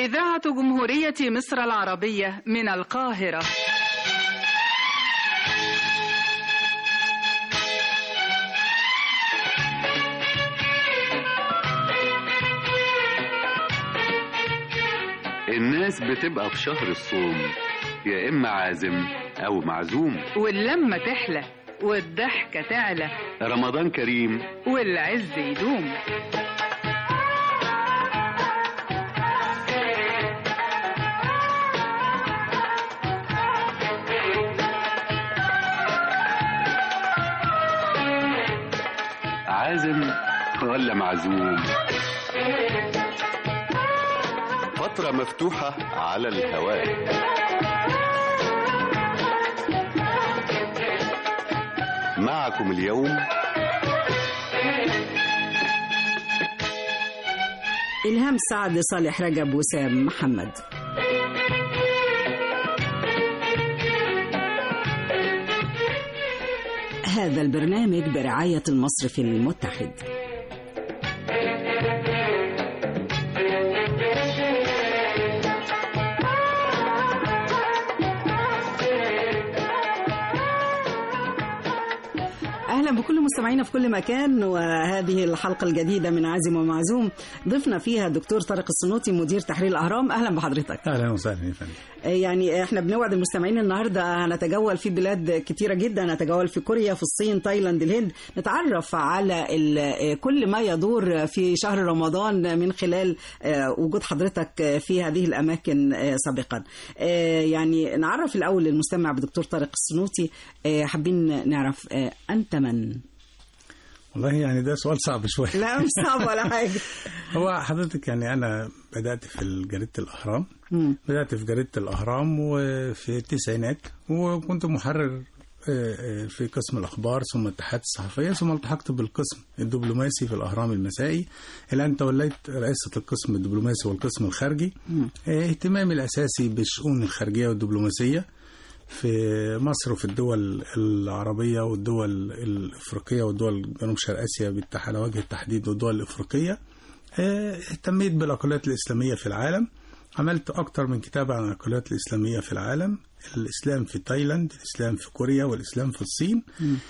إذاعة جمهورية مصر العربية من القاهرة الناس بتبقى في شهر الصوم يا إما عازم أو معزوم واللمة تحلى والضحكة تعلى رمضان كريم والعز يدوم عازم ولا معزوم فترة مفتوحة على الهواء معكم اليوم إلهام سعد صالح رجب وسام محمد هذا البرنامج برعاية المصرف المتحد اهلا بكل مستمعينا في كل مكان وهذه الحلقه الجديده من عازم ومعزوم ضفنا فيها الدكتور طارق السنوطي مدير تحرير الاهرام اهلا بحضرتك اهلا وسهلا يا فندم يعني احنا بنوعد المستمعين النهارده هنتجول في بلاد كتيره جدا هنتجول في كوريا في الصين تايلاند الهند نتعرف على ال- كل ما يدور في شهر رمضان من خلال آه، وجود حضرتك في هذه الاماكن آه، سابقا آه، يعني نعرف الاول المستمع بدكتور طارق السنوطي آه، حابين نعرف آه، انت من والله يعني ده سؤال صعب شويه لا مش صعب ولا حاجه هو حضرتك يعني انا بدات في جريده الاهرام مم. بدات في جريده الاهرام وفي التسعينات وكنت محرر آه، آه، في قسم الاخبار ثم اتحاد الصحفيه ثم التحقت بالقسم الدبلوماسي في الاهرام المسائي الى ان توليت رئاسه القسم الدبلوماسي والقسم الخارجي آه، اهتمامي الاساسي بالشؤون الخارجيه والدبلوماسيه في مصر وفي الدول العربية والدول الإفريقية والدول جنوب شرق آسيا بالتح- على وجه التحديد والدول الإفريقية آه، اهتميت بالأقليات الإسلامية في العالم عملت أكتر من كتاب عن الأقليات الإسلامية في العالم الإسلام في تايلاند الإسلام في كوريا والإسلام في الصين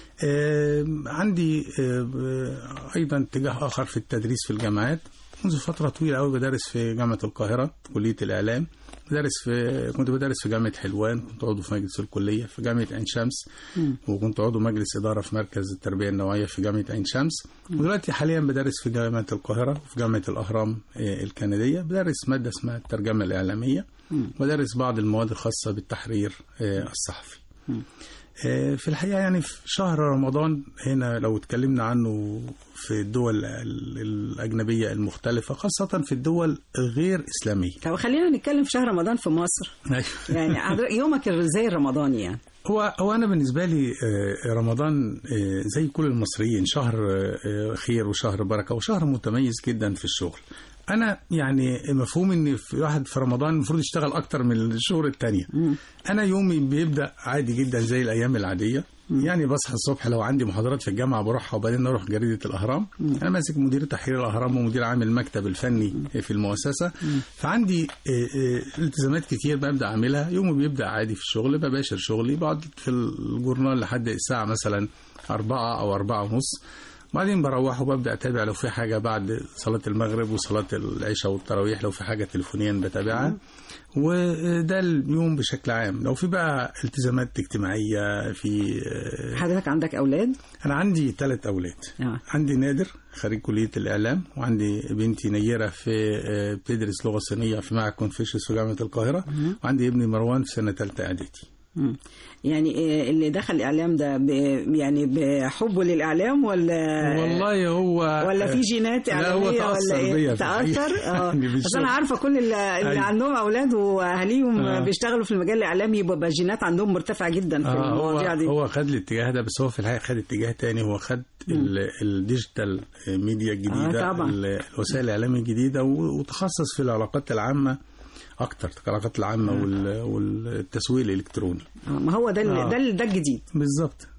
آه، عندي آه، آه، أيضا اتجاه آخر في التدريس في الجامعات منذ فترة طويلة أوي بدرس في جامعة القاهرة كلية الإعلام بدرس في كنت بدرس في جامعة حلوان كنت عضو في مجلس الكلية في جامعة عين شمس وكنت عضو مجلس إدارة في مركز التربية النوعية في جامعة عين شمس ودلوقتي حاليا بدرس في جامعة القاهرة وفي جامعة الأهرام آه، الكندية بدرس مادة اسمها الترجمة الإعلامية بدرس بعض المواد الخاصة بالتحرير آه، الصحفي آه، في الحقيقة يعني في شهر رمضان هنا لو اتكلمنا عنه في الدول ال- الأجنبية المختلفة خاصة في الدول غير إسلامية طب خلينا نتكلم في شهر رمضان في مصر يعني حضرتك يومك زي الرمضاني يعني هو هو انا بالنسبه لي آه، رمضان آه، زي كل المصريين شهر آه، خير وشهر بركه وشهر متميز جدا في الشغل انا يعني مفهوم ان في واحد في رمضان المفروض يشتغل اكتر من الشهور التانية انا يومي بيبدا عادي جدا زي الايام العاديه يعني بصحى الصبح لو عندي محاضرات في الجامعه بروحها وبعدين اروح جريده الاهرام انا ماسك مدير تحرير الاهرام ومدير عام المكتب الفني في المؤسسه فعندي آه، آه، التزامات كتير ببدا اعملها يومي بيبدا عادي في الشغل بباشر شغلي بقعد في الجورنال لحد الساعه مثلا أربعة أو أربعة ونص بعدين بروح وببدا اتابع لو في حاجه بعد صلاه المغرب وصلاه العشاء والتراويح لو في حاجه تليفونيا بتابعها وده اليوم بشكل عام لو في بقى التزامات اجتماعيه في حضرتك عندك اولاد انا عندي ثلاث اولاد آه. عندي نادر خريج كليه الاعلام وعندي بنتي نيره في آه، بتدرس لغه صينيه في معهد كونفوشيوس في جامعه القاهره وعندي ابني مروان في سنه ثالثه اعدادي مم. يعني إيه اللي دخل الاعلام ده ب... يعني بحبه للاعلام ولا والله هو ولا في جينات لا هو اعلاميه تأثر ولا بيا ايه في الحقيقة. تاثر اه يعني بس بالشغل. انا عارفه كل اللي, اللي أيوة. عندهم اولاد واهاليهم آه. بيشتغلوا في المجال الاعلامي بيبقى الجينات عندهم مرتفعه جدا في آه هو المواضيع دي هو خد الاتجاه ده بس هو في الحقيقه خد اتجاه تاني هو خد ال- الديجيتال ميديا الجديده آه، طبعا. ال- الوسائل الاعلام الجديده و- وتخصص في العلاقات العامه اكتر العلاقات العامه وال- والتسويق الالكتروني آه، ما هو ده اللي- آه. ده اللي- ده الجديد بالظبط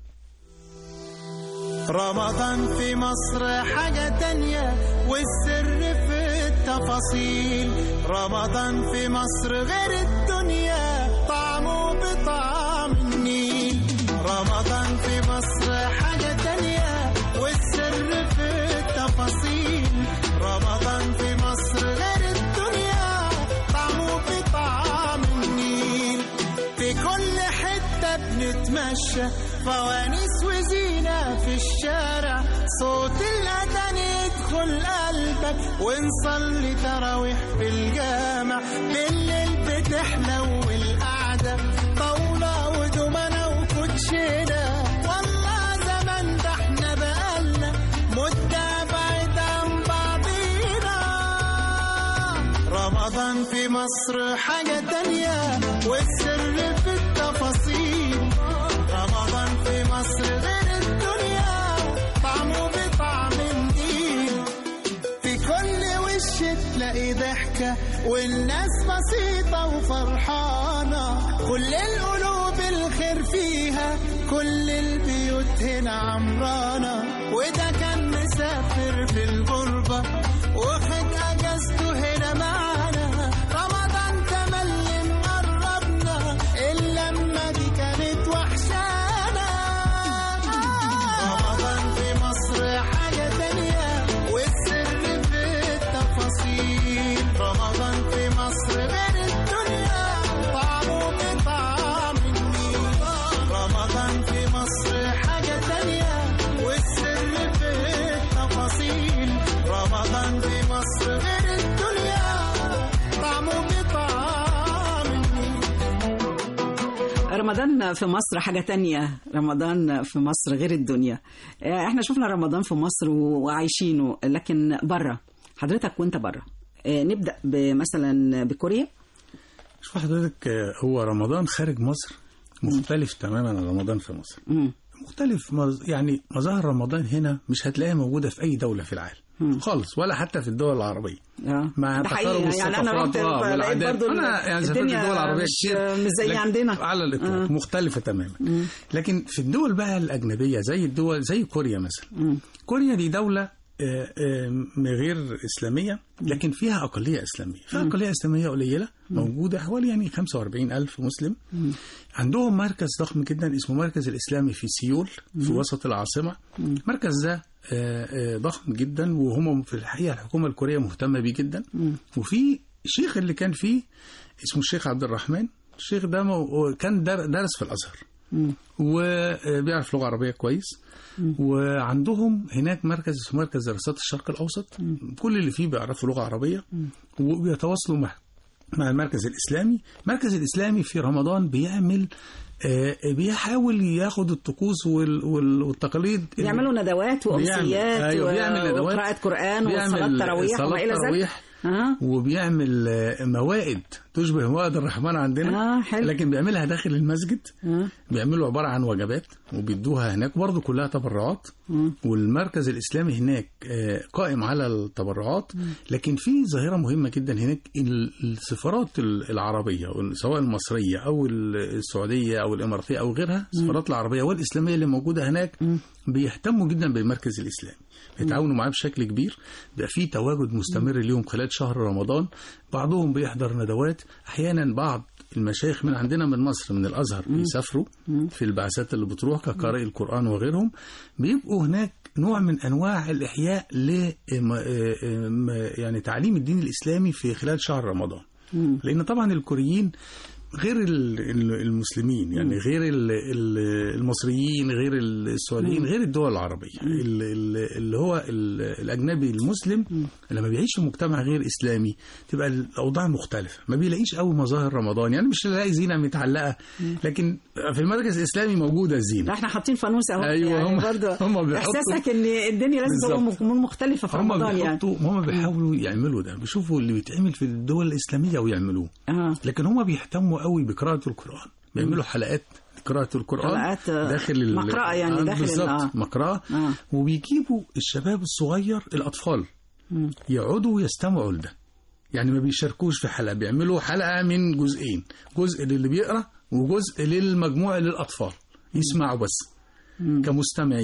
رمضان في مصر حاجة تانية والسر في التفاصيل رمضان في مصر غير الدنيا طعمه بطعم النيل رمضان في مصر حاجة تانية والسر في التفاصيل رمضان في مصر غير الدنيا طعمه بطعم النيل في كل حتة بنتمشى فوانيس وزينة في الشارع صوت الأذان يدخل قلبك ونصلي تراويح في الجامع بالليل بتحلو القعدة طاولة ودومنة وكوتشينة والله زمان ده احنا بقالنا مدة بعيد عن بعضينا رمضان في مصر حاجة تانية والسر في التفاصيل رمضان في مصر غير الدنيا طعمه بطعم النيل في كل وش تلاقي ضحكة والناس بسيطة وفرحانة كل القلوب الخير فيها كل البيوت هنا عمرانة وده كان مسافر في الغربة وخد أجازته هنا معانا رمضان تملي مقربنا اللمة دي كانت وحشانا رمضان في مصر حاجة تانية والسر في التفاصيل رمضان في مصر غير الدنيا طعمه بطعم النيل رمضان في مصر حاجة تانية والسر في التفاصيل رمضان في مصر غير الدنيا طعمه بطعم النيل رمضان في مصر حاجة تانية رمضان في مصر غير الدنيا آه، احنا شفنا رمضان في مصر و- وعايشينه لكن بره حضرتك وانت بره آه، نبدأ مثلا بكوريا شوف حضرتك آه، هو رمضان خارج مصر مختلف تماما عن رمضان في مصر مم. مختلف مز... يعني مظاهر رمضان هنا مش هتلاقيها موجودة في أي دولة في العالم خالص ولا حتى في الدول العربية اه مع ده تقارب حقيقي يعني انا الثقافات رحت آه، لقيت والعادات برضو انا يعني سافرت الدنيا الدول العربيه مش كتير مش زي لكن- عندنا على الاطلاق آه. مختلفه تماما لكن في الدول بقى الاجنبيه زي الدول زي كوريا مثلا كوريا دي دوله آه، آه، غير اسلاميه لكن فيها اقليه اسلاميه فيها اقليه اسلاميه قليله موجوده حوالي يعني 45 الف مسلم عندهم مركز ضخم جدا اسمه مركز الاسلامي في سيول في وسط العاصمه المركز ده آه، آه، ضخم جدا وهم في الحقيقه الحكومه الكوريه مهتمه بيه جدا وفي الشيخ اللي كان فيه اسمه الشيخ عبد الرحمن الشيخ ده مو- كان در- درس في الازهر وبيعرف لغه عربيه كويس وعندهم هناك مركز اسمه مركز دراسات الشرق الاوسط كل اللي فيه بيعرفوا لغه عربيه وبيتواصلوا مع مع المركز الاسلامي المركز الاسلامي في رمضان بيعمل آه، بيحاول ياخد الطقوس وال- وال- والتقاليد بيعملوا ندوات وامسيات أيوة و- بيعمل ندوات وقراءة قرآن بيعمل وصلاة تراويح صلاة وما إلى ذلك تراويح اه وبيعمل آه، موائد تشبه موائد الرحمن عندنا آه، حلو. لكن بيعملها داخل المسجد آه. بيعملوا عبارة عن وجبات وبيدوها هناك برضه كلها تبرعات والمركز الإسلامي هناك آه، قائم على التبرعات لكن في ظاهرة مهمة جدا هناك ال- السفارات ال- العربية سواء المصرية أو ال- السعودية أو الإماراتية أو غيرها السفارات العربية والإسلامية اللي موجودة هناك بيهتموا جدا بالمركز الإسلامي بيتعاونوا معاه بشكل كبير بيبقى في تواجد مستمر ليهم خلال شهر رمضان بعضهم بيحضر ندوات احيانا بعض المشايخ من عندنا من مصر من الازهر بيسافروا في البعثات اللي بتروح كقارئ القران وغيرهم بيبقوا هناك نوع من انواع الاحياء ل يعني تعليم الدين الاسلامي في خلال شهر رمضان لان طبعا الكوريين غير ال- ال- المسلمين يعني غير ال- ال- المصريين غير السعوديين غير الدول العربية ال- ال- اللي هو ال- الأجنبي المسلم لما بيعيش في مجتمع غير إسلامي تبقى الأوضاع مختلفة ما بيلاقيش قوي مظاهر رمضان يعني مش لاقي زينة متعلقة لكن في المركز الإسلامي موجودة لا الزينة احنا حاطين فانوس اهو أيوة، يعني هم- برضه هم بيحطوا- احساسك ان الدنيا لازم تبقى بالظبط. مك- مختلفه في هم رمضان يعني بيحطوا هم بيحاولوا يعملوا ده بيشوفوا اللي بيتعمل في الدول الإسلامية ويعملوه اه لكن هم بيهتموا قوي بقراءة القرآن بيعملوا حلقات قراءة القرآن حلقات، آه، داخل ال- مقرأة يعني آه، داخل ال- بالظبط آه. مقرأة آه. وبيجيبوا الشباب الصغير الأطفال يقعدوا ويستمعوا لده يعني ما بيشاركوش في حلقة بيعملوا حلقة من جزئين جزء للي بيقرأ وجزء للمجموعة للأطفال يسمعوا بس كمستمعين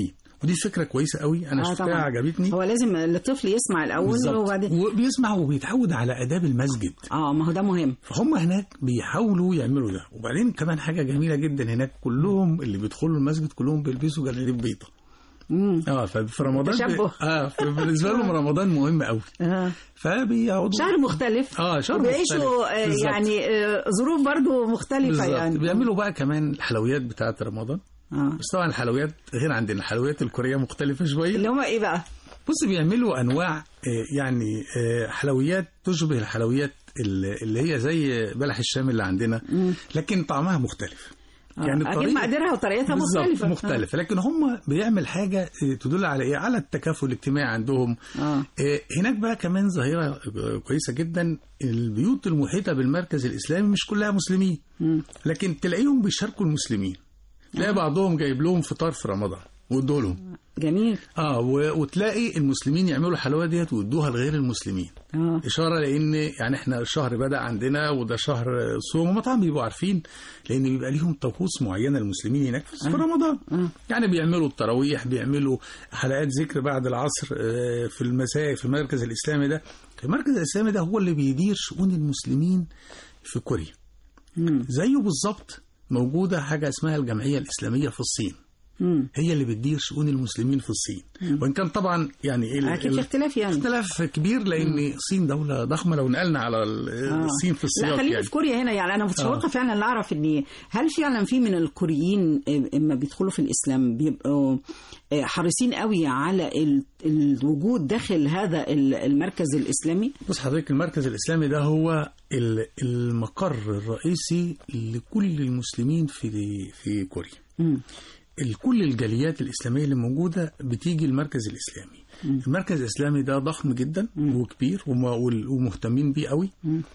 ودي فكره كويسه قوي انا آه شفتها طبعاً. عجبتني هو لازم الطفل يسمع الاول بالظبط. وبعدين وبيسمع وبيتعود على اداب المسجد اه ما هو ده مهم فهم هناك بيحاولوا يعملوا ده وبعدين كمان حاجه جميله جدا هناك كلهم اللي بيدخلوا المسجد كلهم بيلبسوا جلاليب بيضاء مم. اه ففي رمضان تشبه. اه فبالنسبه لهم رمضان مهم قوي آه. فبيقعدوا شهر مختلف اه شهر وبيعيشوا مختلف. آه، بالظبط. يعني آه، ظروف برضو مختلفة بالظبط يعني بيعملوا بقى كمان الحلويات بتاعه رمضان آه. بس طبعا الحلويات غير عندنا الحلويات الكوريه مختلفه شويه اللي هم ايه بقى؟ بص بيعملوا انواع آه، يعني آه، حلويات تشبه الحلويات اللي اللي هي زي بلح الشام اللي عندنا لكن طعمها مختلف يعني اكيد الطريقة- مقاديرها وطريقتها بالظبط مختلفة مختلفة لكن هم بيعمل حاجة آه، تدل على ايه على التكافل الاجتماعي عندهم آه. آه، هناك بقى كمان ظاهرة آه، كويسة جدا البيوت المحيطة بالمركز الإسلامي مش كلها مسلمين لكن تلاقيهم بيشاركوا المسلمين تلاقي بعضهم جايب لهم فطار في رمضان وادوا لهم جميل اه و- وتلاقي المسلمين يعملوا الحلاوه ديت ويدوها لغير المسلمين اه اشاره لان يعني احنا الشهر بدا عندنا وده شهر صوم هم طبعا بيبقوا عارفين لان بيبقى ليهم طقوس معينه المسلمين هناك في في رمضان يعني بيعملوا التراويح بيعملوا حلقات ذكر بعد العصر آه، في المساء في المركز الاسلامي ده المركز الاسلامي ده هو اللي بيدير شؤون المسلمين في كوريا مم. زيه بالظبط موجوده حاجه اسمها الجمعيه الاسلاميه في الصين مم. هي اللي بتدير شؤون المسلمين في الصين وان كان طبعا يعني ال- اكيد ال- في اختلاف يعني اختلاف كبير لان الصين دوله ضخمه لو نقلنا على ال- آه. الصين في لا السياق خلينا يعني في كوريا هنا يعني انا متشوقه آه. فعلا لاعرف ان هل فعلا في من الكوريين آه، اما بيدخلوا في الاسلام بيبقوا آه، حريصين قوي على ال- الوجود داخل هذا ال- المركز الاسلامي بص حضرتك المركز الاسلامي ده هو ال- المقر الرئيسي لكل المسلمين في في كوريا مم. ال- كل الجاليات الإسلامية اللي موجودة بتيجي المركز الإسلامي المركز الإسلامي ده ضخم جدا وكبير وم- وال- ومهتمين بيه قوي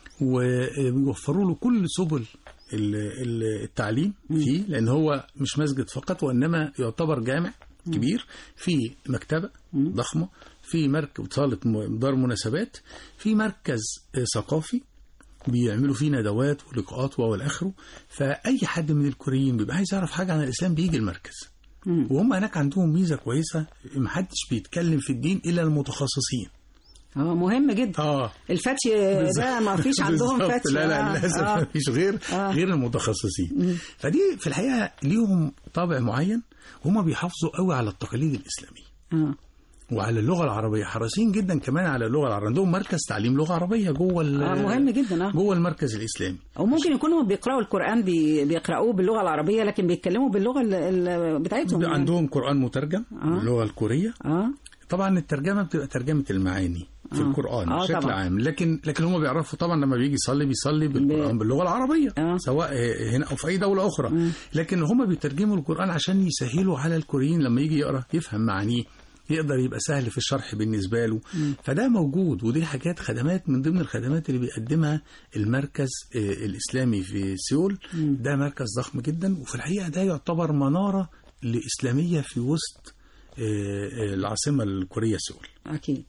وبيوفروا له كل سبل ال- ال- التعليم فيه لأن هو مش مسجد فقط وإنما يعتبر جامع كبير في مكتبة ضخمة في مركز صالة م- دار مناسبات في مركز آه، ثقافي بيعملوا فيه ندوات ولقاءات والى اخره فاي حد من الكوريين بيبقى عايز يعرف حاجه عن الاسلام بيجي المركز وهم هناك عندهم ميزه كويسه محدش بيتكلم في الدين الا المتخصصين اه مهم جدا اه الفتش ده ما فيش عندهم بالظبط. فتش لا آه، لا للاسف آه. ما فيش غير آه. غير المتخصصين فدي في الحقيقه ليهم طابع معين وهم بيحافظوا قوي على التقاليد الاسلاميه آه. وعلى اللغه العربيه حريصين جدا كمان على اللغه العربيه عندهم مركز تعليم لغه عربيه جوه ال- آه، مهم جدا اه جوه المركز الاسلامي او ممكن يكونوا بيقراوا القران بي... بيقراوه باللغه العربيه لكن بيتكلموا باللغه ال... ال... بتاعتهم يعني. عندهم قرآن مترجم آه. باللغة الكورية اه طبعا الترجمة بتبقى ترجمة المعاني في آه. القرآن آه، بشكل طبعا. عام لكن لكن هم بيعرفوا طبعا لما بيجي يصلي بيصلي بالقرآن باللغة العربية آه. سواء هنا أو في أي دولة أخرى لكن هم بيترجموا القرآن عشان يسهلوا على الكوريين لما يجي يقرأ يفهم معانيه يقدر يبقى سهل في الشرح بالنسبة له فده موجود ودي حاجات خدمات من ضمن الخدمات اللي بيقدمها المركز آه، الإسلامي في سيول ده مركز ضخم جدا وفي الحقيقة ده يعتبر منارة لإسلامية في وسط آه، آه، العاصمة الكورية سيول اكيد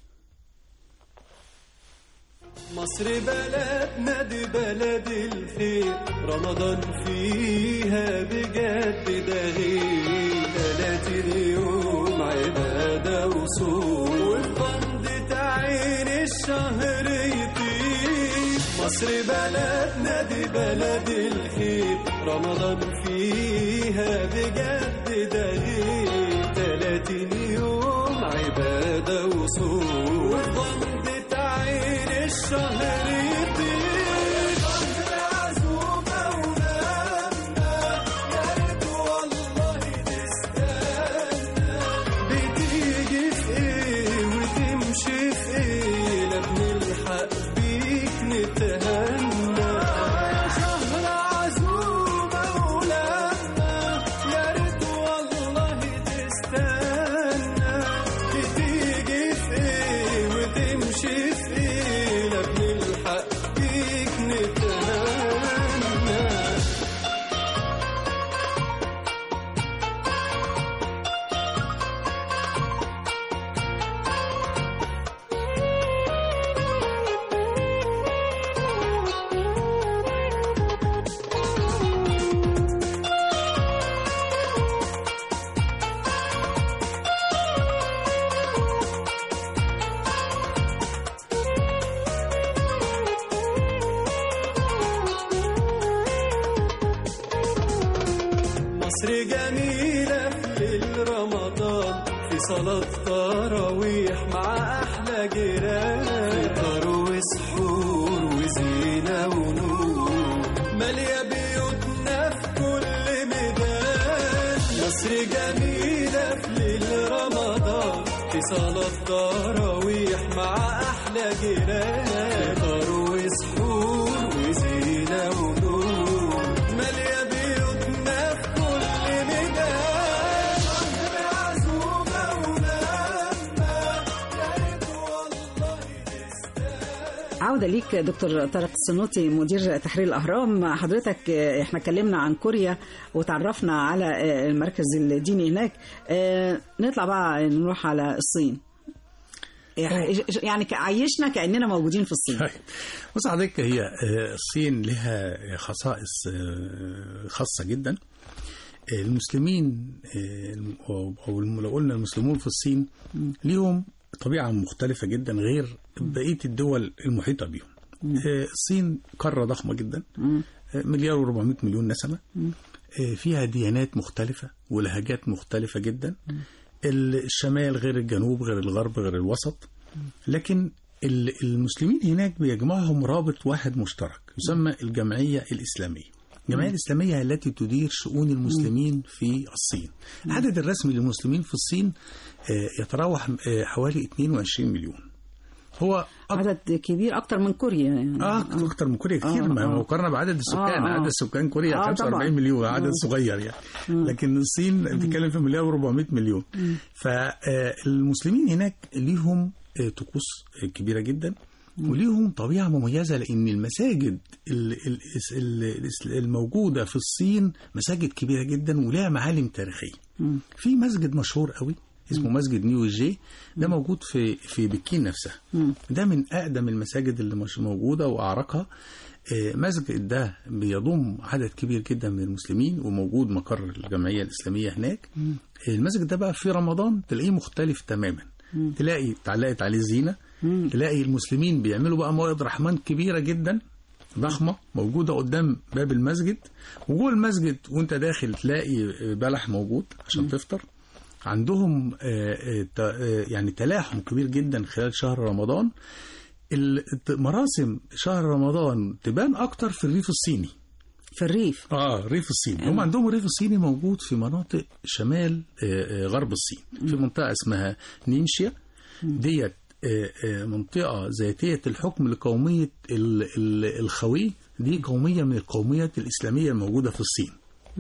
مصر بلدنا دي بلد الخير رمضان فيها بجد ده غير تلاتين يوم عبادة وصوم والغمض عين الشهر يطير مصر بلدنا دي بلد الخير رمضان فيها بجد ده غير تلاتين يوم عبادة وصوم والغمض عين الشهر يطير شهر عزومة ولما يا ريت والله تستنى بتيجي في ايه وتمشي في ايه لا بنلحق بيك نتهنى شهر عزومة ولما يا ريت والله تستنى بتيجي في ايه وتمشي في ايه لا بنلحق مصر جميلة في ليل رمضان في صلاة تراويح مع أحلى جيران فطار وسحور وزينة ونور مالية بيوتنا في كل ميدان مصر جميلة في ليل رمضان في صلاة تراويح مع أحلى جيران فطار وسحور وزينة ونور مالية بيوتنا في كل ميدان شهر عزومة ولما يا ريت والله نستاهل عودة ليك دكتور طارق السنوطي مدير تحرير الأهرام حضرتك آه، احنا اتكلمنا عن كوريا وتعرفنا على آه، المركز الديني هناك آه، نطلع بقى نروح على الصين يعني ك- عيشنا كأننا موجودين في الصين طيب بص حضرتك هي آه، الصين لها خصائص آه، خاصة جدا آه، المسلمين آه، أو أو لو قلنا المسلمون في الصين ليهم طبيعة مختلفة جدا غير بقية الدول المحيطة بهم آه، الصين قارة ضخمة جدا آه، مليار و400 مليون نسمة آه، فيها ديانات مختلفة ولهجات مختلفة جدا الشمال غير الجنوب غير الغرب غير الوسط لكن ال- المسلمين هناك بيجمعهم رابط واحد مشترك يسمى الجمعية الإسلامية الجمعية الإسلامية هي التي تدير شؤون المسلمين في الصين العدد الرسمي للمسلمين في الصين آه، يتراوح آه، حوالي 22 مليون هو أك- عدد كبير أكتر من كوريا يعني اه اكتر من كوريا كتير آه، ما آه. هو مقارنه بعدد السكان آه، آه. عدد سكان كوريا آه، 45 طبعاً. مليون عدد صغير يعني لكن الصين بتتكلم في مليار و400 مليون فالمسلمين هناك ليهم آه، طقوس آه، كبيره جدا وليهم طبيعه مميزه لان المساجد ال- ال- ال- الموجوده في الصين مساجد كبيره جدا ولها معالم تاريخيه في مسجد مشهور قوي اسمه مسجد نيو جي ده موجود في في بكين نفسها ده من اقدم المساجد اللي مش موجوده واعرقها آه، مسجد ده بيضم عدد كبير جدا من المسلمين وموجود مقر الجمعيه الاسلاميه هناك المسجد ده بقى في رمضان تلاقيه مختلف تماما تلاقي اتعلقت عليه زينه تلاقي المسلمين بيعملوا بقى موائد رحمن كبيره جدا ضخمه موجوده قدام باب المسجد وجوه المسجد وانت داخل تلاقي بلح موجود عشان تفطر عندهم آه، آه، ت- آه، يعني تلاحم كبير جدا خلال شهر رمضان ال- مراسم شهر رمضان تبان اكتر في الريف الصيني في الريف اه الريف الصيني هم عندهم الريف الصيني موجود في مناطق شمال آه، آه، غرب الصين في منطقه اسمها نينشيا ديت آه، آه، منطقه ذاتيه الحكم لقوميه ال- ال- الخوي دي قوميه من القوميات الاسلاميه الموجوده في الصين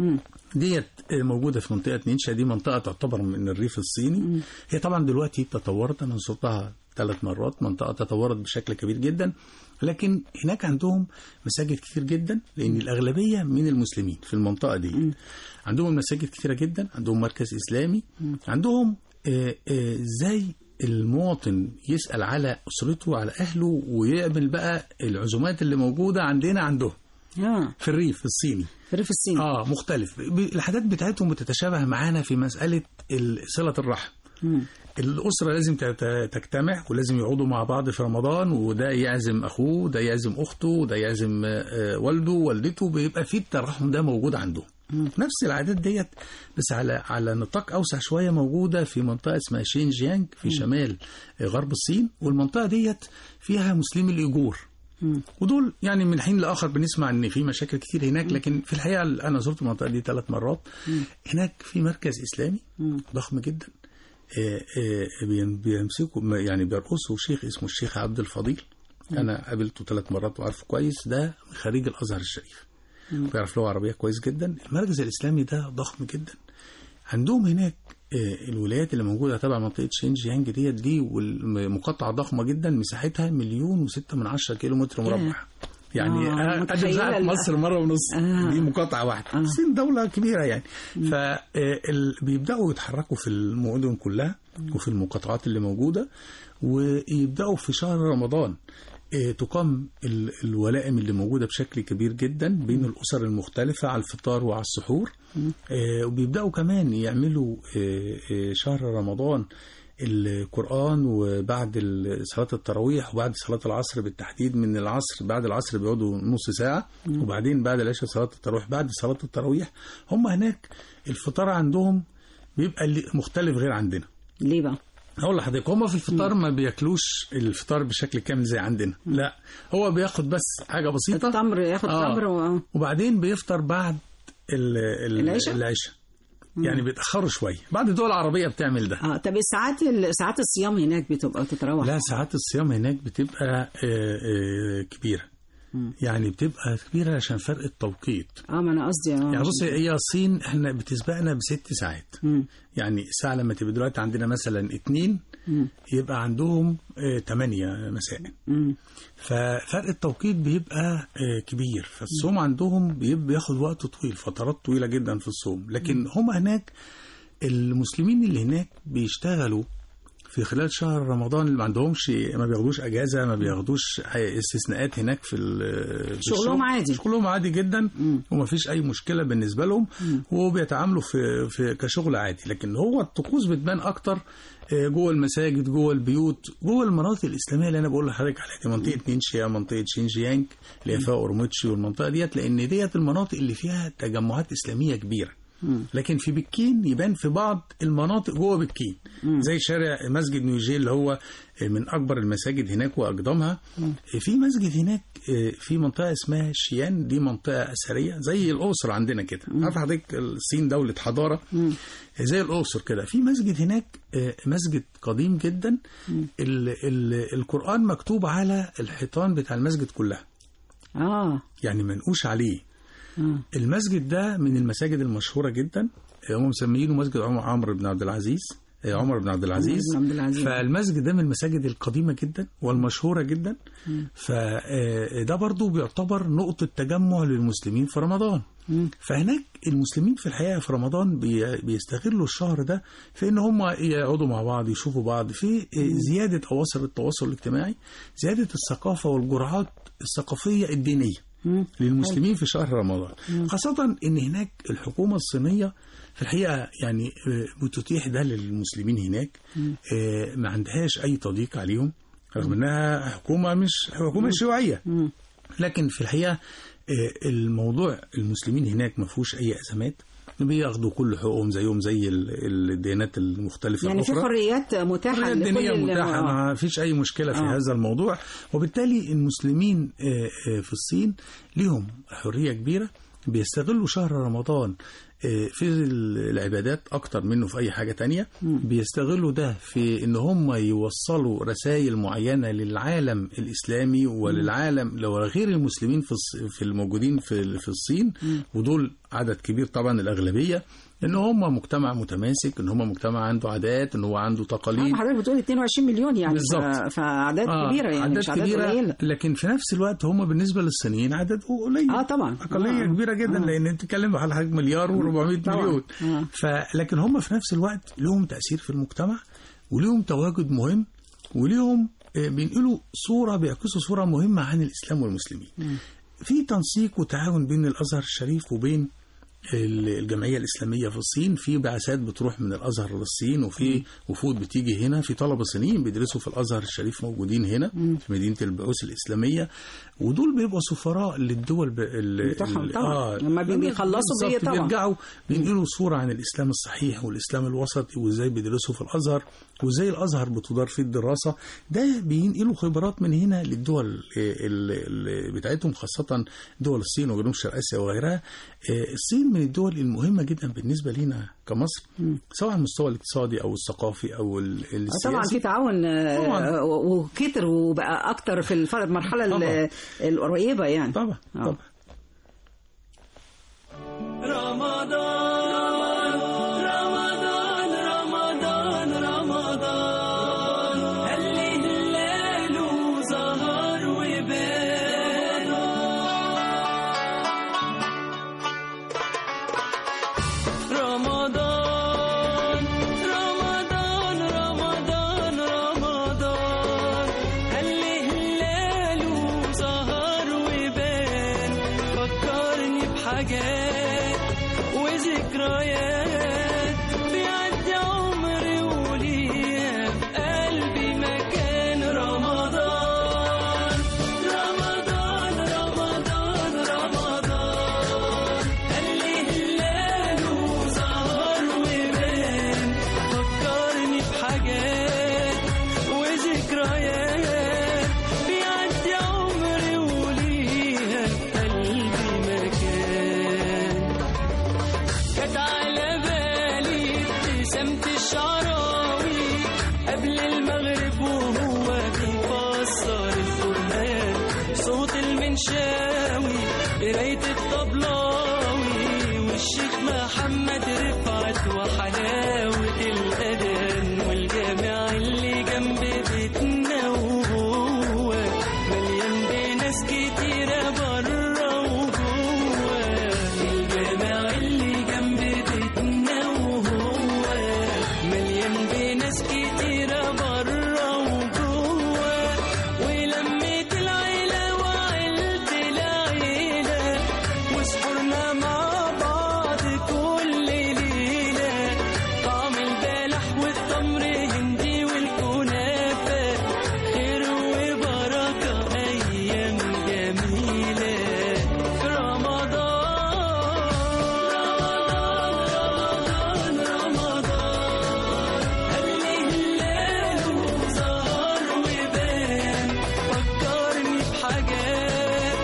ديت موجودة في منطقة نينشا دي منطقة تعتبر من الريف الصيني هي طبعا دلوقتي تطورت أنا زرتها ثلاث مرات منطقة تطورت بشكل كبير جدا لكن هناك عندهم مساجد كتير جدا لأن الأغلبية من المسلمين في المنطقة دي عندهم مساجد كتيرة جدا عندهم مركز إسلامي عندهم آه، آه، زي المواطن يسأل على أسرته على أهله ويقبل بقى العزومات اللي موجودة عندنا عندهم اه في الريف الصيني في الريف الصيني اه مختلف ب- العادات بتاعتهم بتتشابه معانا في مسألة ال- صلة الرحم الأسرة لازم تت- تجتمع ولازم يقعدوا مع بعض في رمضان وده يعزم أخوه وده يعزم أخته وده يعزم آه، والده ووالدته بيبقى في الترحم ده موجود عندهم نفس العادات ديت بس على على نطاق اوسع شويه موجوده في منطقه اسمها شينجيانج في شمال آه، غرب الصين والمنطقه ديت فيها مسلمي الايجور ودول يعني من حين لاخر بنسمع ان في مشاكل كتير هناك لكن في الحقيقه انا زرت المنطقه دي ثلاث مرات هناك في مركز اسلامي ضخم جدا آه، آه، بين- بيمسكوا ما- يعني بيرقصوا شيخ اسمه الشيخ عبد الفضيل انا قابلته ثلاث مرات وعارفه كويس ده خريج الازهر الشريف بيعرف لغه عربيه كويس جدا المركز الاسلامي ده ضخم جدا عندهم هناك آه، الولايات اللي موجوده تبع منطقه شينجيانج ديت دي والمقاطعه ضخمه جدا مساحتها مليون وستة من عشرة كيلو متر مربع يعني آه، آه، قد متخيلة مساحه ال- مصر مره ونص آه. دي مقاطعه واحده الصين دوله كبيره يعني فبيبداوا يتحركوا في المدن كلها وفي المقاطعات اللي موجوده ويبداوا في شهر رمضان آه، تقام ال- الولائم اللي موجوده بشكل كبير جدا بين الاسر المختلفه على الفطار وعلى السحور آه، وبيبداوا كمان يعملوا آه، آه، شهر رمضان القرآن وبعد ال- صلاة التراويح وبعد صلاة العصر بالتحديد من العصر بعد العصر بيقعدوا نص ساعة وبعدين بعد العشاء صلاة التراويح بعد صلاة التراويح هم هناك الفطار عندهم بيبقى اللي- مختلف غير عندنا ليه بقى هقول لحضرتك هم في الفطار ما بياكلوش الفطار بشكل كامل زي عندنا لا هو بياخد بس حاجة بسيطة التمر ياخد آه. تمر و... وبعدين بيفطر بعد ال ال العشاء؟ العشاء يعني بيتأخروا شوية بعض الدول العربية بتعمل ده اه طب الساعات ال- ساعات الصيام هناك بتبقى تتراوح لا ساعات الصيام هناك بتبقى آه، آه، كبيرة يعني بتبقى كبيرة عشان فرق التوقيت اه ما انا قصدي اه يعني بص هي الصين احنا بتسبقنا بست ساعات مم. يعني الساعة لما تبقى دلوقتي عندنا مثلا اتنين يبقى عندهم آه، تمانية مساء مم. ففرق التوقيت بيبقى آه، كبير فالصوم عندهم بيبقى بياخد وقت طويل فترات طويلة جدا في الصوم لكن هم هناك المسلمين اللي هناك بيشتغلوا في خلال شهر رمضان اللي ما عندهمش ما بياخدوش اجازه ما بياخدوش استثناءات هناك في ال- في شغلهم الشغل. عادي. شغلهم عادي جدا وما فيش اي مشكله بالنسبه لهم وبيتعاملوا في في كشغل عادي لكن هو الطقوس بتبان اكتر آه، جوه المساجد جوه البيوت جوه المناطق الاسلاميه اللي انا بقول لحضرتك عليها دي منطقه نينشيا منطقه شينجيانج اللي هي فيها اورموتشي والمنطقه ديت لان ديت المناطق اللي فيها تجمعات اسلاميه كبيره لكن في بكين يبان في بعض المناطق جوه بكين زي شارع مسجد نيوجي اللي هو من اكبر المساجد هناك واقدمها في مسجد هناك في منطقه اسمها شيان دي منطقه اثريه زي الاقصر عندنا كده عارف حضرتك الصين دوله حضاره زي الاقصر كده في مسجد هناك مسجد قديم جدا ال ال القران مكتوب على الحيطان بتاع المسجد كلها اه يعني منقوش عليه آه. المسجد ده من المساجد المشهورة جدا هم مسميينه مسجد عمر عمرو بن عبد العزيز آه، عمر بن عبد العزيز بن عبد العزيز. فالمسجد ده من المساجد القديمة جدا والمشهورة جدا فده برضو بيعتبر نقطة تجمع للمسلمين في رمضان فهناك المسلمين في الحقيقة في رمضان بي- بيستغلوا الشهر ده في ان هم يقعدوا مع بعض يشوفوا بعض في زيادة أواصر التواصل الاجتماعي زيادة الثقافة والجرعات الثقافية الدينية للمسلمين في شهر رمضان خاصة ان هناك الحكومة الصينية في الحقيقة يعني آه، بتتيح ده للمسلمين هناك آه، ما عندهاش أي تضييق عليهم رغم انها حكومة مش حكومة شيوعية لكن في الحقيقة آه، الموضوع المسلمين هناك ما فيهوش أي أزمات بياخدوا كل حقوقهم زيهم زي ال- الديانات المختلفة يعني في الأخرى. حريات متاحه الحرية لكل الدينية ال- متاحة آه. ما فيش أي مشكلة في آه. هذا الموضوع وبالتالي المسلمين آه، آه، في الصين ليهم حرية كبيرة بيستغلوا شهر رمضان آه، في العبادات أكتر منه في أي حاجة تانية بيستغلوا ده في إن هم يوصلوا رسائل معينة للعالم الإسلامي وللعالم لو غير المسلمين في الص- في الموجودين في في الصين ودول عدد كبير طبعا الأغلبية ان هم مجتمع متماسك ان هم مجتمع عنده عادات ان هو عنده تقاليد آه، حضرتك بتقول 22 مليون يعني بالظبط. ف- فاعداد آه، كبيره يعني أعداد مش اعداد كبيرة قليله لكن في نفس الوقت هم بالنسبة للصينيين عدد قليل اه طبعا أقلية آه. كبيرة جدا آه. لأن أنت بتتكلم على حاجة مليار و400 طبعاً. مليون آه. فلكن هم في نفس الوقت لهم تأثير في المجتمع وليهم تواجد مهم وليهم آه، بينقلوا صورة بيعكسوا صورة مهمة عن الإسلام والمسلمين في تنسيق وتعاون بين الأزهر الشريف وبين ال- الجمعية الإسلامية في الصين في بعثات بتروح من الأزهر للصين وفي وفود بتيجي هنا في طلبة صينيين بيدرسوا في الأزهر الشريف موجودين هنا في مدينة البعوث الإسلامية ودول بيبقوا سفراء للدول ب... ال... بتاعهم ال- طبعاً. لما بي- بيخلصوا بيه بالظبط، طبعاً. بيرجعوا بينقلوا صورة عن الإسلام الصحيح والإسلام الوسطي وإزاي بيدرسوا في الأزهر وإزاي الأزهر بتدار فيه الدراسة ده بينقلوا خبرات من هنا للدول ال- ال- بتاعتهم خاصة دول الصين وجنوب شرق آسيا وغيرها آه، الصين من الدول المهمة جدا بالنسبة لنا كمصر سواء على المستوى الاقتصادي أو الثقافي أو ال- آه، السياسي طبعا في تعاون آه، طبعاً. و- وكتر وبقى اكتر في الف- المرحله ال- طبعاً. القريبه يعني طبعا آه. طبعا رمضان رمضان رمضان رمضان هلي هلال وزهر وبان رمضان رمضان رمضان رمضان هلي هلال وزهر وبان فكرني بحاجات وذكريات بيعدي عمري وليا قراية الطبلاوي والشيخ محمد رفعت وحلاوة الأذان والجامع اللي جنب بيتنا وهو مليان بناس كتيرة برا وجوه الجامع اللي جنب بيتنا وهو مليان بناس كتيرة برا وجوه ولمة العيلة وعيلة العيلة وسحورنا مع بعض كل ليلة طعم البلح والتمر هندي والكنافة خير وبركة أيام جميلة في رمضان رمضان رمضان قال هلال وظهر وبان فكرني بحاجات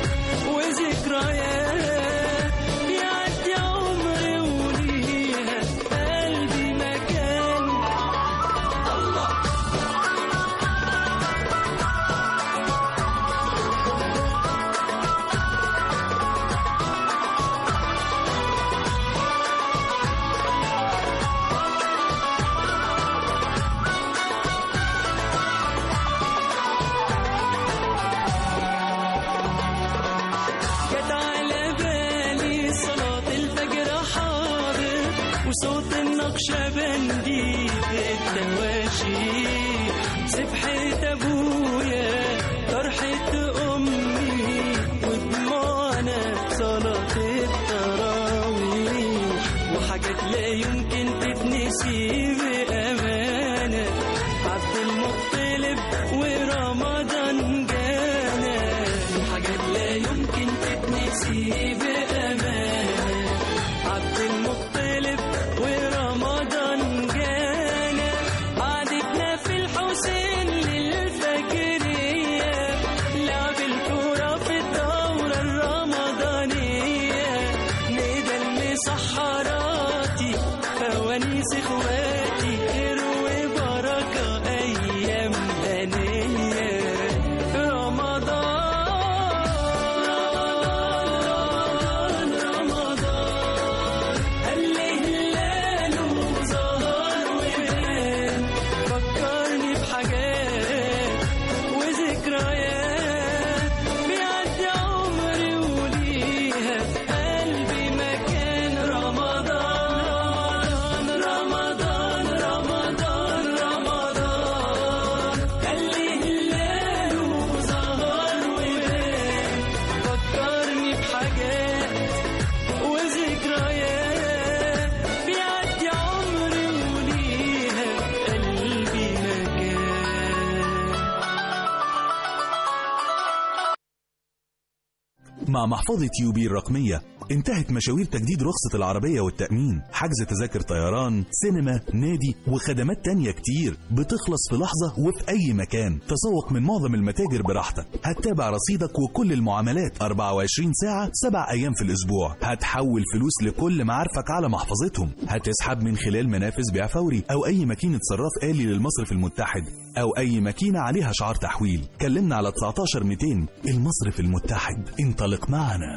وذكريات بيعدي عمري وليها قلبي مكان الله جت على بالي صلاة الفجر حاضر وصوت النقشبندي في التواشي سبحة أبويا فرحة أمي ودموعنا صلاة التراويح وحاجات لا يمكن تتنسي بأمانة عبد المطلب ورمضان جانا حاجات لا يمكن تتنسي بأمانة عبد المطلب ورمضان جانا قعدتنا في الحسين للفجرية لعب الكورة في الدورة الرمضانية ندى المسحراتي فوانيس اخواتي خير وبركة أيام هنية في رمضان رمضان رمضان قال لي هلال وظهر وبان فكرني بحاجات وذكريات بيعدي عمري وليها في قلبي مكان رمضان رمضان رمضان رمضان قال لي هلال وظهر وبان فكرني بحاجات وذكريات بيعدي عمري وليها في قلبي مكان مع محفظة يوبي الرقمية انتهت مشاوير تجديد رخصة العربية والتأمين حجز تذاكر طيران سينما نادي وخدمات تانية كتير بتخلص في لحظة وفي أي مكان تسوق من معظم المتاجر براحتك هتتابع رصيدك وكل المعاملات 24 ساعة 7 أيام في الأسبوع هتحول فلوس لكل معارفك على محفظتهم هتسحب من خلال منافذ بيع فوري أو أي ماكينة صراف آلي للمصرف المتحد أو أي ماكينة عليها شعار تحويل كلمنا على 19 200 المصرف المتحد انطلق معنا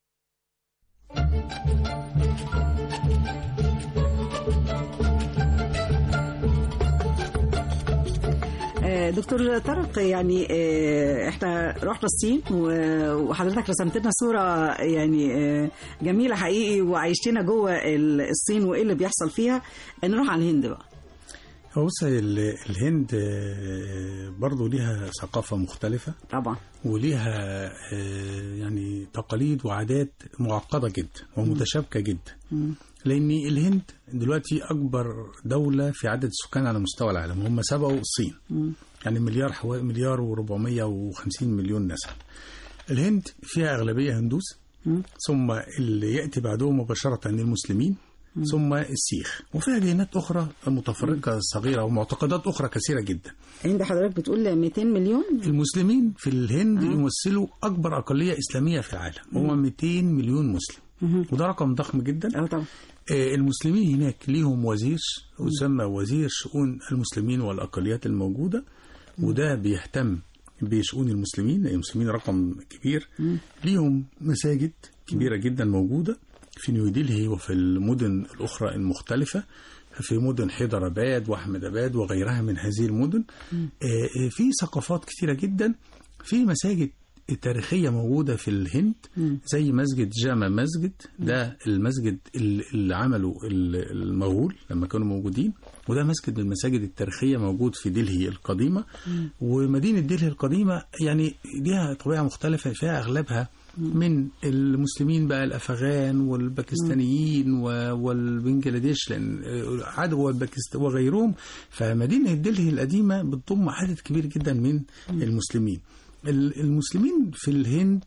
آه، دكتور طارق يعني آه، احنا رحنا الصين و- وحضرتك رسمت لنا صوره يعني آه، جميله حقيقي وعيشتنا جوه ال- الصين وايه اللي بيحصل فيها نروح على الهند بقى هو بص ال- الهند آه، برضو ليها ثقافة مختلفة طبعا وليها آه، يعني تقاليد وعادات معقدة جدا ومتشابكة جدا لأن الهند دلوقتي أكبر دولة في عدد السكان على مستوى العالم هم سبقوا الصين يعني مليار حوالي مليار و450 مليون نسمة الهند فيها أغلبية هندوس ثم اللي يأتي بعدهم مباشرة المسلمين ثم السيخ وفيها ديانات أخرى متفرقة صغيرة ومعتقدات أخرى كثيرة جدا الهند حضرتك بتقول 200 مليون المسلمين في الهند يمثلوا أكبر أقلية إسلامية في العالم هم 200 مليون مسلم وده رقم ضخم جدا اه طبعا آه، المسلمين هناك ليهم وزير يسمى وزير شؤون المسلمين والأقليات الموجودة وده بيهتم بشؤون المسلمين لأن المسلمين رقم كبير ليهم مساجد كبيرة جدا موجودة في نيودلهي وفي المدن الأخرى المختلفة في مدن حيدراباد وأحمداباد وغيرها من هذه المدن آه، آه، في ثقافات كثيرة جدا في مساجد تاريخية موجودة في الهند زي مسجد جامع مسجد ده المسجد اللي اللي عمله ال- المغول لما كانوا موجودين وده مسجد من المساجد التاريخية موجود في دلهي القديمة ومدينة دلهي القديمة يعني ليها طبيعة مختلفة فيها أغلبها من المسلمين بقى الافغان والباكستانيين و- والبنجلاديش لان عدو والباكست وغيرهم فمدينه دلهي القديمه بتضم عدد كبير جدا من المسلمين ال- المسلمين في الهند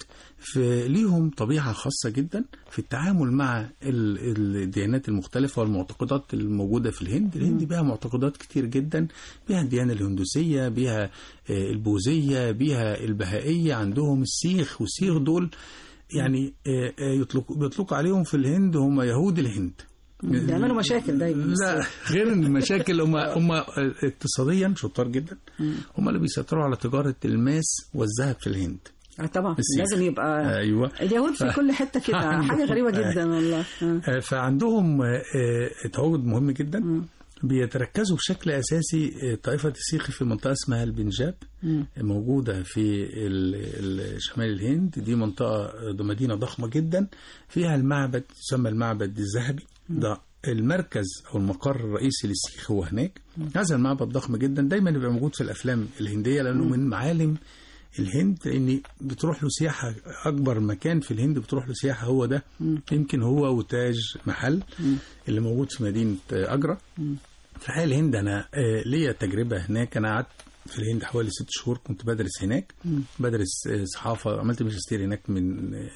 في ليهم طبيعة خاصة جدا في التعامل مع ال- الديانات المختلفة والمعتقدات الموجودة في الهند الهند بها معتقدات كتير جدا بها الديانة الهندوسية بها آه، البوذية بها البهائية عندهم السيخ والسيخ دول يعني آه، آه، يطلق بيطلقوا عليهم في الهند هم يهود الهند بيعملوا مشاكل دايما لا غير ان المشاكل هم هم اقتصاديا شطار جدا هم اللي بيسيطروا على تجاره الماس والذهب في الهند آه طبعا السيخ. لازم يبقى ايوه اليهود في كل حته كده حاجه غريبه جدا والله آه. آه، فعندهم آه، آه، تواجد مهم جدا بيتركزوا بشكل اساسي آه، طائفه السيخ في منطقه اسمها البنجاب موجوده في ال- ال- شمال الهند دي منطقه آه، ده مدينه ضخمه جدا فيها المعبد يسمى المعبد الذهبي ده المركز او المقر الرئيسي للسيخ هو هناك هذا المعبد ضخم جدا دايما يبقى موجود في الافلام الهنديه لانه من معالم الهند لان بتروح له سياحه اكبر مكان في الهند بتروح له سياحه هو ده يمكن هو وتاج محل اللي موجود في مدينه آه، اجرا في الحقيقه الهند انا آه، ليا تجربه هناك انا قعدت في الهند حوالي ست شهور كنت بدرس هناك بدرس آه، صحافه عملت ماجستير هناك من آه،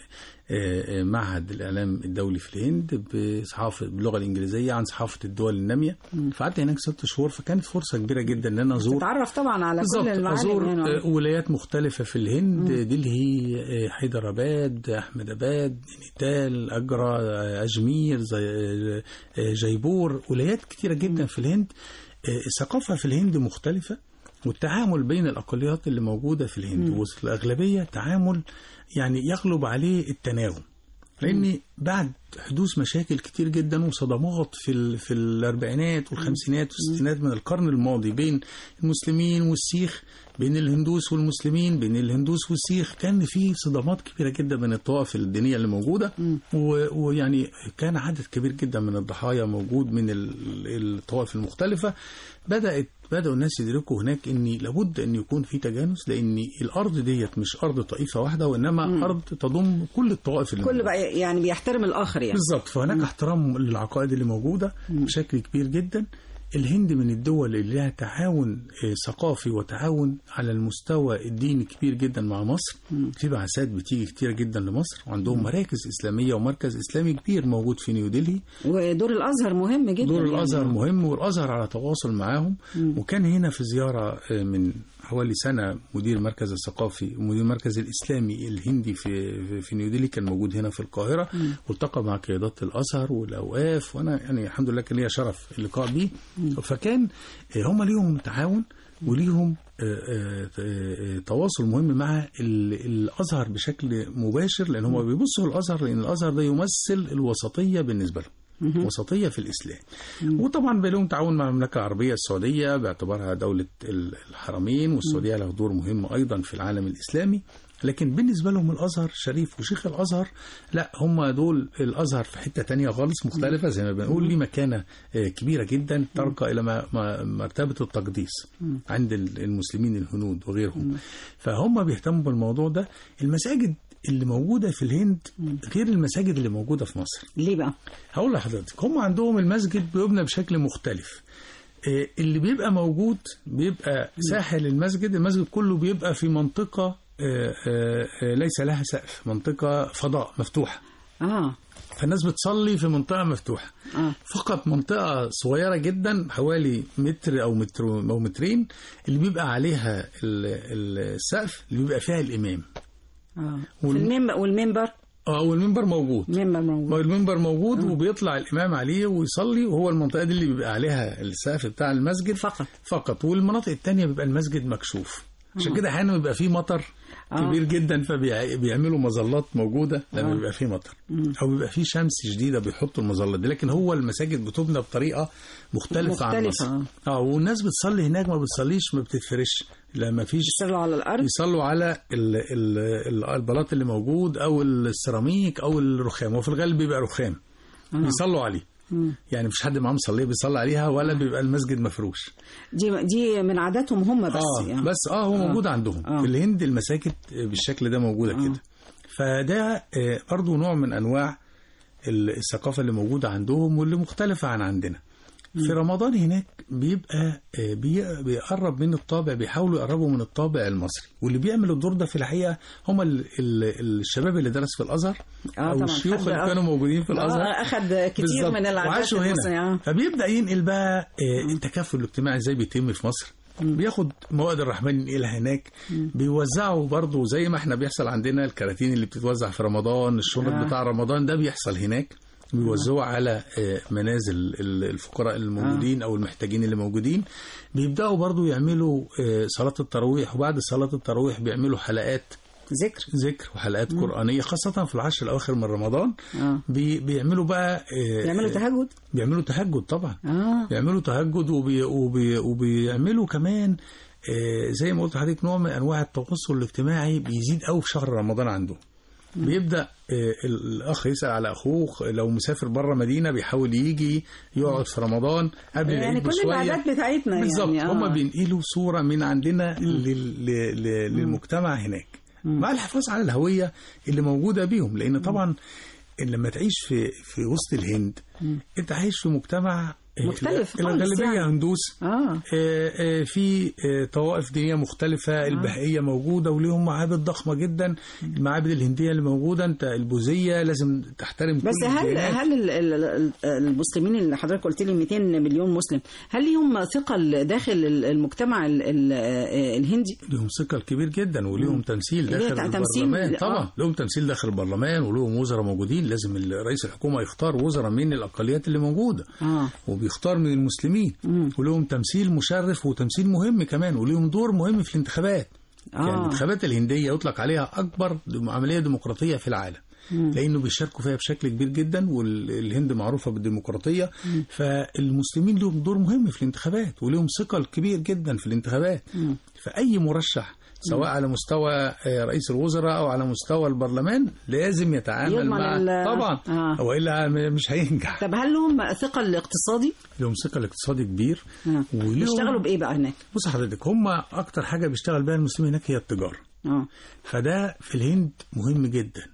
آه، معهد الاعلام الدولي في الهند بصحافه باللغه الانجليزيه عن صحافه الدول الناميه فقعدت هناك ست شهور فكانت فرصه كبيره جدا ان انا ازور تتعرف طبعا على كل بالظبط المعالم ازور يعني. آه، ولايات مختلفه في الهند دلهي آه، حيدراباد احمداباد نيتال اجرا آه، اجمير زي آه، آه، جيبور ولايات كتيره جدا في الهند آه، الثقافه في الهند مختلفه والتعامل بين الاقليات اللي موجوده في الهند وفي الاغلبيه تعامل يعني يغلب عليه التناغم لان بعد حدوث مشاكل كتير جدا وصدمات في ال... في الاربعينات والخمسينات والستينات من القرن الماضي بين المسلمين والسيخ بين الهندوس والمسلمين بين الهندوس والسيخ كان في صدامات كبيره جدا من الطوائف الدينيه اللي موجوده و... ويعني كان عدد كبير جدا من الضحايا موجود من ال... الطوائف المختلفه بدات بداوا الناس يدركوا هناك ان لابد ان يكون في تجانس لان الارض ديت مش ارض طائفه واحده وانما ارض تضم كل الطوائف اللي كل موجودة. بقى يعني بيحترم الاخر يعني بالظبط فهناك احترام للعقائد اللي موجوده بشكل كبير جدا الهند من الدول اللي لها تعاون آه، ثقافي وتعاون على المستوى الديني كبير جدا مع مصر في بعثات بتيجي كتير جدا لمصر وعندهم مراكز اسلاميه ومركز اسلامي كبير موجود في نيودلهي ودور الازهر مهم جدا دور يعني. الازهر مهم والازهر على تواصل معاهم وكان هنا في زياره آه، من حوالي سنه مدير المركز الثقافي ومدير المركز الاسلامي الهندي في في- في نيودلهي كان موجود هنا في القاهره والتقى مع قيادات الازهر والاوقاف وانا يعني الحمد لله كان ليا شرف اللقاء بيه فكان آه، هم ليهم تعاون وليهم آه، آه، آه، تواصل مهم مع ال- الازهر بشكل مباشر لان هم بيبصوا للازهر لان الازهر ده يمثل الوسطيه بالنسبه لهم وسطيه في الاسلام وطبعا بقى لهم تعاون مع المملكه العربيه السعوديه باعتبارها دوله ال- الحرمين والسعوديه لها دور مهم ايضا في العالم الاسلامي لكن بالنسبه لهم الازهر شريف وشيخ الازهر لا هم دول الازهر في حته تانية خالص مختلفه زي ما بنقول ليه مكانه آه، كبيره جدا ترقى الى ما- ما- مرتبه التقديس عند ال- المسلمين الهنود وغيرهم فهم بيهتموا بالموضوع ده المساجد اللي موجوده في الهند غير المساجد اللي موجوده في مصر ليه بقى؟ هقول لحضرتك هم عندهم المسجد بيبنى بشكل مختلف آه، اللي بيبقى موجود بيبقى ساحل المسجد المسجد كله بيبقى في منطقة آه، آه، آه، ليس لها سقف منطقة فضاء مفتوحة اه فالناس بتصلي في منطقة مفتوحة اه فقط منطقة صغيرة جدا حوالي متر أو متر أو مترين اللي بيبقى عليها ال- السقف اللي بيبقى فيها الإمام اه وال- والمنبر والمنبر اه والمنبر موجود المنبر ما موجود هو المنبر موجود وبيطلع الامام عليه ويصلي وهو المنطقه دي اللي بيبقى عليها السقف بتاع المسجد فقط فقط والمناطق التانية بيبقى المسجد مكشوف عشان كده احيانا بيبقى فيه مطر كبير جدا فبيعملوا مظلات موجوده لما بيبقى فيه مطر او بيبقى فيه شمس شديده بيحطوا المظلات دي لكن هو المساجد بتبنى بطريقه مختلفه, عن مختلفة، مصر اه والناس بتصلي هناك ما بتصليش ما بتتفرش لا ما فيش يصلوا على الارض يصلوا على ال ال ال البلاط اللي موجود او السيراميك او الرخام وفي الغالب بيبقى رخام بيصلوا عليه يعني مفيش حد معاه مصليه بيصلي عليها ولا بيبقى المسجد مفروش دي دي من عاداتهم هم بس اه يعني. بس اه هو موجود عندهم آه. في الهند المساجد بالشكل ده موجوده كده فده آه، برضو نوع من انواع ال- الثقافه اللي موجوده عندهم واللي مختلفه عن عندنا في رمضان هناك بيبقى آه، بي- بيقرب من الطابع بيحاولوا يقربوا من الطابع المصري واللي بيعملوا الدور ده في الحقيقه هم ال- ال- الشباب اللي درس في الازهر آه او طبعاً. الشيوخ حد- اللي آه. كانوا موجودين في الازهر آه اخذ كتير بالظبط. من العادات وعاشوا المصرية هنا آه. فبيبدا ينقل بقى آه، التكافل الاجتماعي ازاي بيتم في مصر بياخد مواد الرحمن ينقلها هناك بيوزعوا برضه زي ما احنا بيحصل عندنا الكراتين اللي بتتوزع في رمضان الشنط آه. بتاع رمضان ده بيحصل هناك بيوزعوا على آه، منازل ال- الفقراء الموجودين او المحتاجين اللي موجودين بيبداوا برضه يعملوا آه، صلاه التراويح وبعد صلاه التراويح بيعملوا حلقات ذكر ذكر وحلقات قرآنية خاصة في العشر الأواخر من رمضان آه. بي بيعملوا بقى آه، يعملوا آه، تهجد بيعملوا تهجد طبعا اه بيعملوا تهجد وبي وبي وبيعملوا كمان آه، زي ما قلت لحضرتك نوع من انواع التواصل الاجتماعي بيزيد قوي في شهر رمضان عندهم بيبدا آه، ال- الاخ يسال على اخوه لو مسافر بره مدينه بيحاول يجي يقعد في رمضان قبل يعني العيد كل بشويه العادات بتاعتنا بالظبط يعني آه. هم بينقلوا صوره من عندنا لل... ل... ل... للمجتمع هناك مع الحفاظ على الهويه اللي موجوده بيهم لان طبعا لما تعيش في في وسط الهند انت عايش في مجتمع آه، مختلف خالص الغالبيه يعني. هندوس اه آه، آه، في آه، طوائف دينيه مختلفه البهائيه موجوده وليهم معابد ضخمه جدا المعابد الهنديه اللي موجوده انت البوذيه لازم تحترم بس كل هل الديانات. هل ال- ال- ال- المسلمين اللي حضرتك قلت لي 200 مليون مسلم هل ليهم ثقل داخل ال- المجتمع ال- ال- آه، الهندي؟ ليهم ثقل كبير جدا وليهم تمثيل اللي هي داخل تمثيل- البرلمان آه. طبعا لهم تمثيل داخل البرلمان ولهم وزراء موجودين لازم رئيس الحكومه يختار وزراء من الاقليات اللي موجوده اه وبيختار من المسلمين ولهم تمثيل مشرف وتمثيل مهم كمان ولهم دور مهم في الانتخابات آه. يعني الانتخابات الهنديه يطلق عليها اكبر دم- عمليه ديمقراطيه في العالم لانه بيشاركوا فيها بشكل كبير جدا والهند معروفه بالديمقراطيه فالمسلمين لهم دور مهم في الانتخابات ولهم ثقل كبير جدا في الانتخابات فاي مرشح سواء على مستوى آه، رئيس الوزراء او على مستوى البرلمان لازم يتعامل يضمن مع ال- طبعا آه. والا م- مش هينجح طب هل لهم ثقل اقتصادي؟ لهم ثقل اقتصادي كبير آه. وليهم بيشتغلوا بايه بقى هناك؟ بص حضرتك هم اكتر حاجه بيشتغل بيها المسلمين هناك هي التجاره اه فده في الهند مهم جدا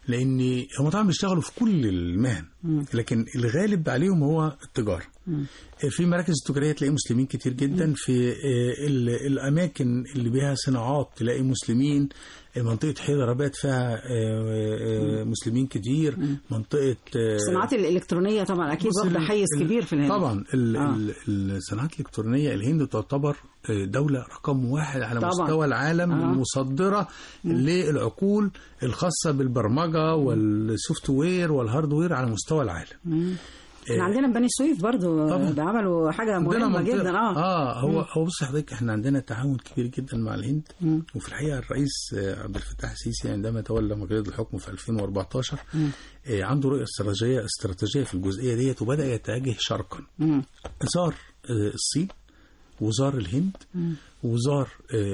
لان هم طبعا بيشتغلوا في كل المهن لكن الغالب عليهم هو التجاره في مراكز التجاريه تلاقي مسلمين كتير جدا في آه، ال- الاماكن اللي بيها صناعات تلاقي مسلمين منطقه حيدراباد فيها آه، آه، مسلمين كتير منطقه آه، الصناعات الالكترونيه طبعا اكيد بص واخده ال- حيز ال- كبير في الهند طبعا ال- آه. ال- الصناعات الالكترونيه الهند تعتبر دولة رقم واحد على طبعاً. مستوى العالم آه. المصدرة للعقول الخاصة بالبرمجة والسوفت وير والهاردوير على مستوى العالم احنا عندنا بني سويف برضو طبعا. ده عملوا حاجه عندنا مهمه منطقة- جدا اه اه هو هو بص حضرتك احنا عندنا تعاون كبير جدا مع الهند وفي الحقيقه الرئيس آه، عبد الفتاح السيسي عندما تولى مجال الحكم في 2014 آه، عنده رؤيه استراتيجيه استراتيجيه في الجزئيه ديت وبدا يتجه شرقا مم. زار آه، الصين وزار الهند وزار آه،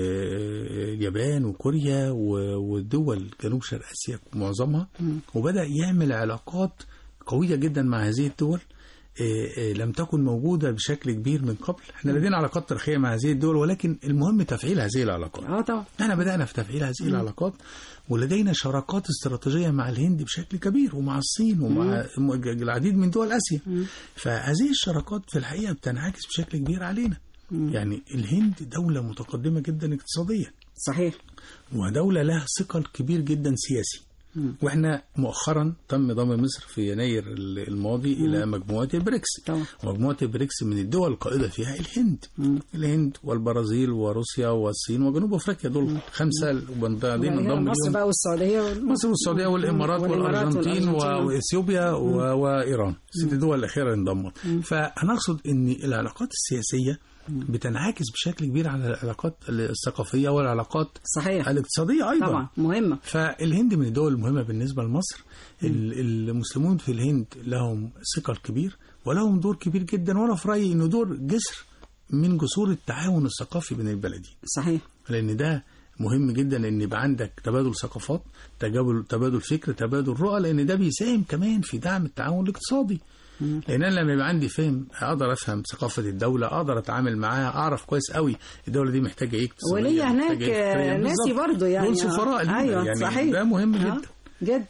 آه، اليابان وكوريا و- ودول جنوب شرق اسيا معظمها وبدا يعمل علاقات قويه جدا مع هذه الدول آه، آه، لم تكن موجوده بشكل كبير من قبل احنا لدينا علاقات تاريخيه مع هذه الدول ولكن المهم تفعيل هذه العلاقات اه طبعا احنا بدأنا في تفعيل هذه العلاقات ولدينا شراكات استراتيجية مع الهند بشكل كبير ومع الصين ومع العديد من دول آسيا فهذه الشراكات في الحقيقة بتنعكس بشكل كبير علينا يعني الهند دولة متقدمة جدا اقتصاديا صحيح ودولة لها ثقل كبير جدا سياسي واحنا مؤخرا تم ضم مصر في يناير الماضي الى مجموعه البريكس طبعا. ومجموعه البريكس من الدول القائده فيها الهند الهند والبرازيل وروسيا والصين وجنوب افريقيا دول خمسه وبعدين انضم مصر ليهم بقى والسعوديه وال- مصر والسعوديه والامارات والإمارات والارجنتين و- والأرجنتين. واثيوبيا و- وايران الست دول الاخيره انضمت فانا اقصد ان العلاقات السياسيه بتنعكس بشكل كبير على العلاقات الثقافيه والعلاقات صحيح الاقتصاديه ايضا طبعا مهمة فالهند من الدول المهمة بالنسبة لمصر ال- المسلمون في الهند لهم ثقل كبير ولهم دور كبير جدا وأنا في رأيي إنه دور جسر من جسور التعاون الثقافي بين البلدين صحيح لأن ده مهم جدا ان يبقى عندك تبادل ثقافات تبادل تبادل فكر تبادل رؤى لان ده بيساهم كمان في دعم التعاون الاقتصادي لان انا لما يبقى عندي فهم اقدر افهم ثقافه الدوله اقدر اتعامل معاها اعرف كويس قوي الدوله دي محتاجه ايه اقتصاديا وليا هناك محتاجة إيه فكرياً. ناسي بالظبط. برضو يعني دول سفراء لينا. ايوه يعني صحيح ده مهم آه، جدا جدا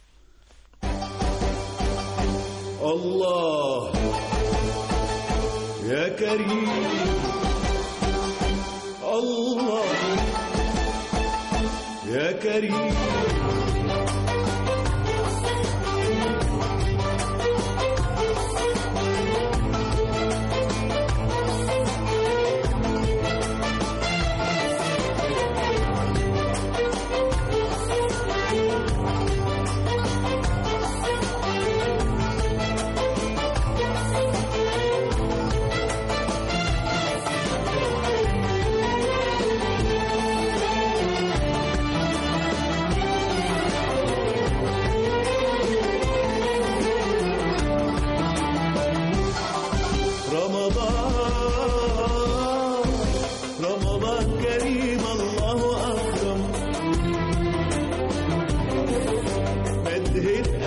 الله يا كريم الله يا كريم رمضان رمضان كريم الله أكرم ندهت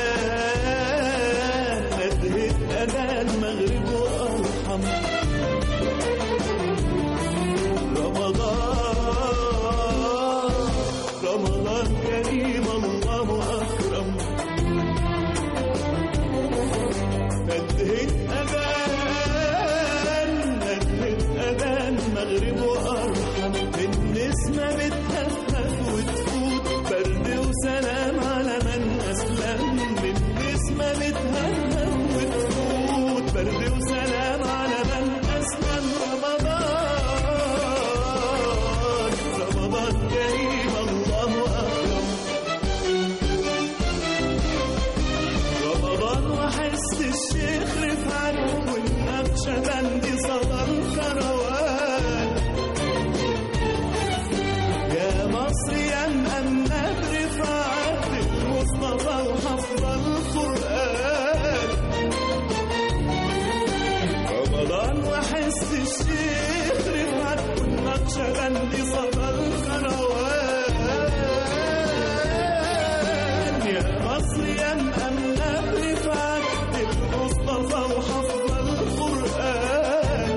أذان ندهت أذان مغرب وأرحم رمضان رمضان كريم الله أكرم ندهت أذان ندهت أذان مغرب وأرحم النسمة بتهفهف وتفوت برد وسلام على من أسلم النسمة بتهفهف وتفوت برد وسلام على من أسلم رمضان رمضان كريم الله أكرم رمضان وحس الشيخ رفعت والنقشبندي صدى الكروان يا مصر يا مأمنة برفعت المصطفى وحفظ القرآن رمضان وحس الشيخ رفعت والنقشبندي صدى الكروان يا مصر يا مأمنة برفعت المصطفى وحفظ القرآن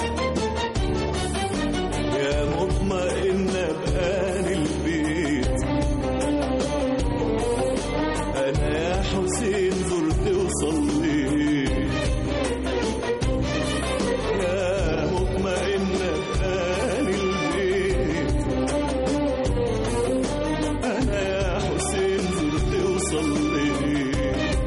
يا مطمئنة بآل البيت أنا يا حسين زرت وصليت يا مطمئنة بآل البيت أنا يا حسين زرت وصليت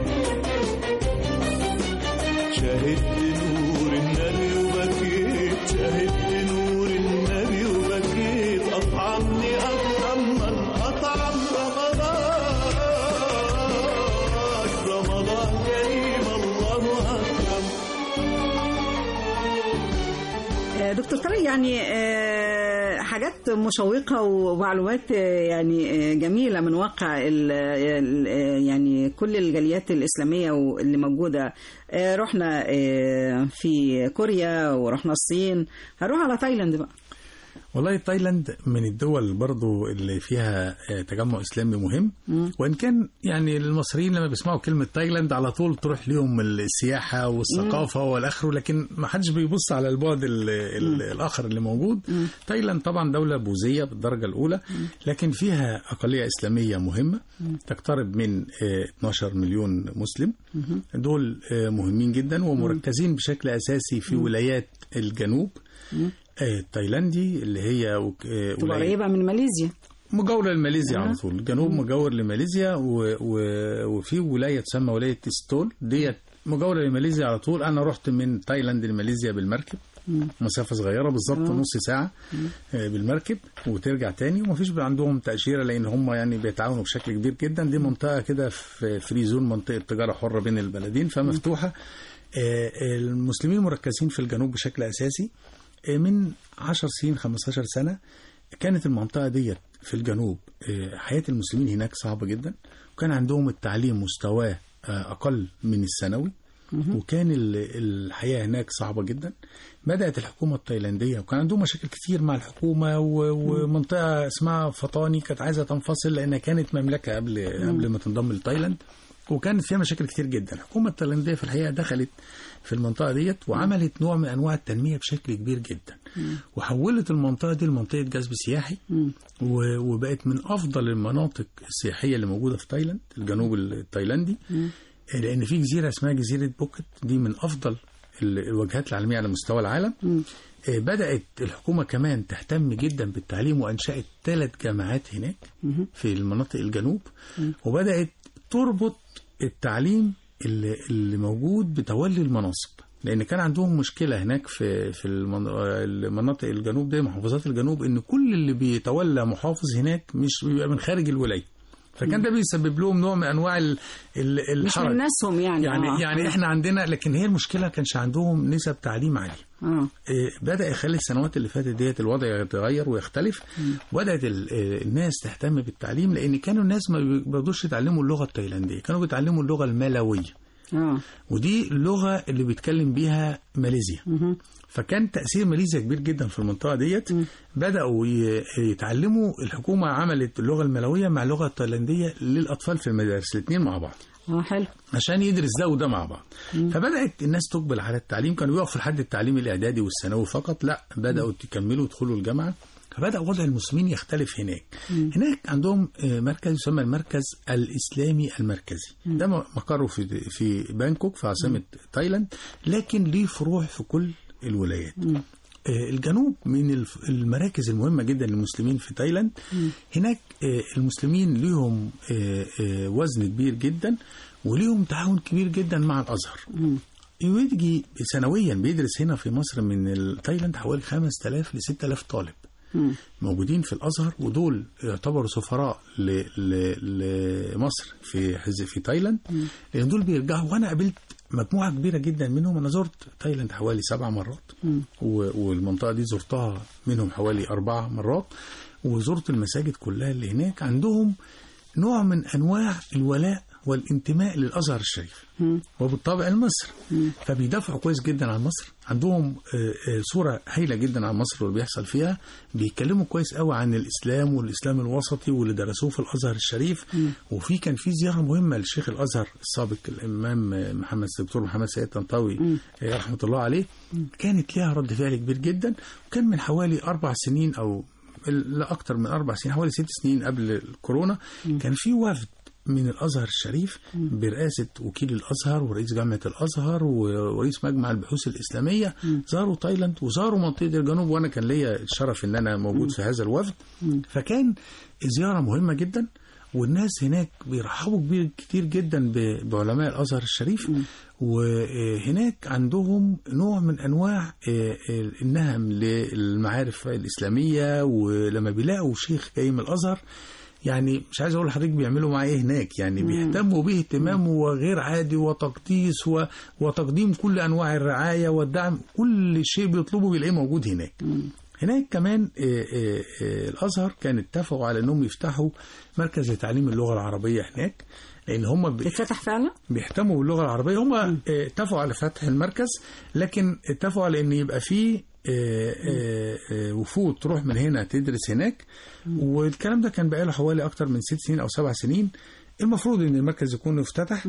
شهدت نور النبي وبكيت شهدت نور النبي وبكيت أطعمني أكرم من أطعم رمضان رمضان كريم الله أكرم آه، دكتور طارق يعني آه، حاجات مشوقة ومعلومات آه، يعني آه، جميلة من واقع ال- ال- آه، يعني كل الجاليات الإسلامية اللي موجودة آه، رحنا آه، في كوريا ورحنا الصين هنروح على تايلاند بقى والله تايلاند من الدول برضو اللي فيها آه، تجمع اسلامي مهم وان كان يعني المصريين لما بيسمعوا كلمه تايلاند على طول تروح ليهم السياحه والثقافه والاخره لكن ما حدش بيبص على البعد ال ال الاخر اللي موجود تايلاند طبعا دوله بوذيه بالدرجه الاولى لكن فيها اقليه اسلاميه مهمه تقترب من آه، 12 مليون مسلم دول آه، مهمين جدا ومركزين بشكل اساسي في ولايات الجنوب آه، التايلاندي اللي هي وك- آه، تبقى ولاية قريبة من ماليزيا مجاورة لماليزيا آه. على طول الجنوب مجاور لماليزيا و... و... وفي ولاية تسمى ولاية ستول ديت مجاورة لماليزيا على طول أنا رحت من تايلاند لماليزيا بالمركب مسافة صغيرة بالظبط نص ساعة آه، بالمركب وترجع تاني ومفيش بقى عندهم تأشيرة لأن هم يعني بيتعاونوا بشكل كبير جدا دي منطقة كده في فري زون منطقة تجارة حرة بين البلدين فمفتوحة آه، المسلمين مركزين في الجنوب بشكل أساسي آه، من 10 سنين 15 سنة كانت المنطقة ديت في الجنوب آه، حياة المسلمين هناك صعبة جدا وكان عندهم التعليم مستواه آه، أقل من الثانوي وكان ال- الحياة هناك صعبة جدا بدأت الحكومة التايلاندية وكان عندهم مشاكل كتير مع الحكومة و- ومنطقة اسمها فطاني كانت عايزة تنفصل لأنها كانت مملكة قبل قبل ما تنضم لتايلاند وكانت فيها مشاكل كتير جدا الحكومة التايلاندية في الحقيقة دخلت في المنطقة ديت وعملت نوع من أنواع التنمية بشكل كبير جدا وحولت المنطقة دي لمنطقة جذب سياحي و- وبقت من أفضل المناطق السياحية اللي موجودة في تايلاند الجنوب التايلاندي لأن في جزيرة اسمها جزيرة بوكت دي من أفضل ال- الوجهات العالمية على مستوى العالم آه، بدأت الحكومة كمان تهتم جدا بالتعليم وأنشأت ثلاث جامعات هناك في المناطق الجنوب وبدأت تربط التعليم اللي, اللي موجود بتولي المناصب لأن كان عندهم مشكلة هناك في في المن- آه، المناطق الجنوب دي محافظات الجنوب إن كل اللي بيتولى محافظ هناك مش بيبقى من خارج الولاية فكان ده بيسبب لهم نوع من انواع ال- ال- مش الحرج من ناسهم يعني يعني آه. يعني احنا عندنا لكن هي المشكله كانش عندهم نسب تعليم عاليه آه. إيه، بدا خلال السنوات اللي فاتت ديت الوضع يتغير ويختلف بدات ال- إيه، الناس تهتم بالتعليم لان كانوا الناس ما بيقدروش يتعلموا اللغه التايلانديه كانوا بيتعلموا اللغه المالويه آه. ودي اللغه اللي بيتكلم بيها ماليزيا فكان تاثير ماليزيا كبير جدا في المنطقه ديت بداوا ي- يتعلموا الحكومه عملت اللغه المالويه مع اللغه التايلانديه للاطفال في المدارس الاثنين مع بعض اه حلو عشان يدرس ده وده مع بعض فبدات الناس تقبل على التعليم كانوا بيقفوا لحد التعليم الاعدادي والثانوي فقط لا بداوا يكملوا يدخلوا الجامعه فبدا وضع المسلمين يختلف هناك هناك عندهم آه، مركز يسمى المركز الاسلامي المركزي ده م- مقره في في بانكوك في عاصمه تايلاند لكن ليه فروع في كل الولايات آه، الجنوب من الف- المراكز المهمة جدا للمسلمين في تايلاند هناك آه، المسلمين ليهم آه، آه، وزن كبير جدا وليهم تعاون كبير جدا مع الأزهر يجي سنويا بيدرس هنا في مصر من ال- تايلاند حوالي 5000 ل 6000 طالب موجودين في الازهر ودول يعتبروا سفراء ل- ل- لمصر في حز- في تايلاند لان دول بيرجعوا وانا قابلت مجموعه كبيره جدا منهم انا زرت تايلاند حوالي سبع مرات و- والمنطقه دي زرتها منهم حوالي اربع مرات وزرت المساجد كلها اللي هناك عندهم نوع من انواع الولاء والانتماء للازهر الشريف وبالطبع لمصر فبيدافعوا كويس جدا عن مصر عندهم آه، آه، صوره هايله جدا عن مصر واللي بيحصل فيها بيتكلموا كويس قوي عن الاسلام والاسلام الوسطي واللي درسوه في الازهر الشريف وفي كان في زياره مهمه للشيخ الازهر السابق الامام آه، محمد الدكتور محمد سيد طنطاوي آه، رحمه الله عليه كانت ليها رد فعل كبير جدا وكان من حوالي اربع سنين او لا اكتر من اربع سنين حوالي ست سنين قبل الكورونا كان في وفد من الازهر الشريف برئاسه وكيل الازهر ورئيس جامعه الازهر ورئيس مجمع البحوث الاسلاميه زاروا تايلاند وزاروا منطقه الجنوب وانا كان ليا الشرف ان انا موجود في هذا الوفد فكان زياره مهمه جدا والناس هناك بيرحبوا كبير كتير جدا ب- بعلماء الازهر الشريف وهناك عندهم نوع من انواع آه، آه، النهم للمعارف الاسلاميه ولما بيلاقوا شيخ جاي من الازهر يعني مش عايز اقول لحضرتك بيعملوا معاه ايه هناك يعني بيهتموا به اهتمام وغير عادي وتقديس و... وتقديم كل انواع الرعايه والدعم كل شيء بيطلبه بيلاقيه موجود هناك هناك كمان آه، آه، آه، الازهر كان اتفقوا على انهم يفتحوا مركز لتعليم اللغه العربيه هناك لان هم ب... اتفتح فعلا بيهتموا باللغه العربيه هم آه، اتفقوا على فتح المركز لكن اتفقوا على ان يبقى فيه آه، آه، آه، وفود تروح من هنا تدرس هناك والكلام ده كان بقاله حوالي اكتر من ست سنين او سبع سنين المفروض ان المركز يكون افتتح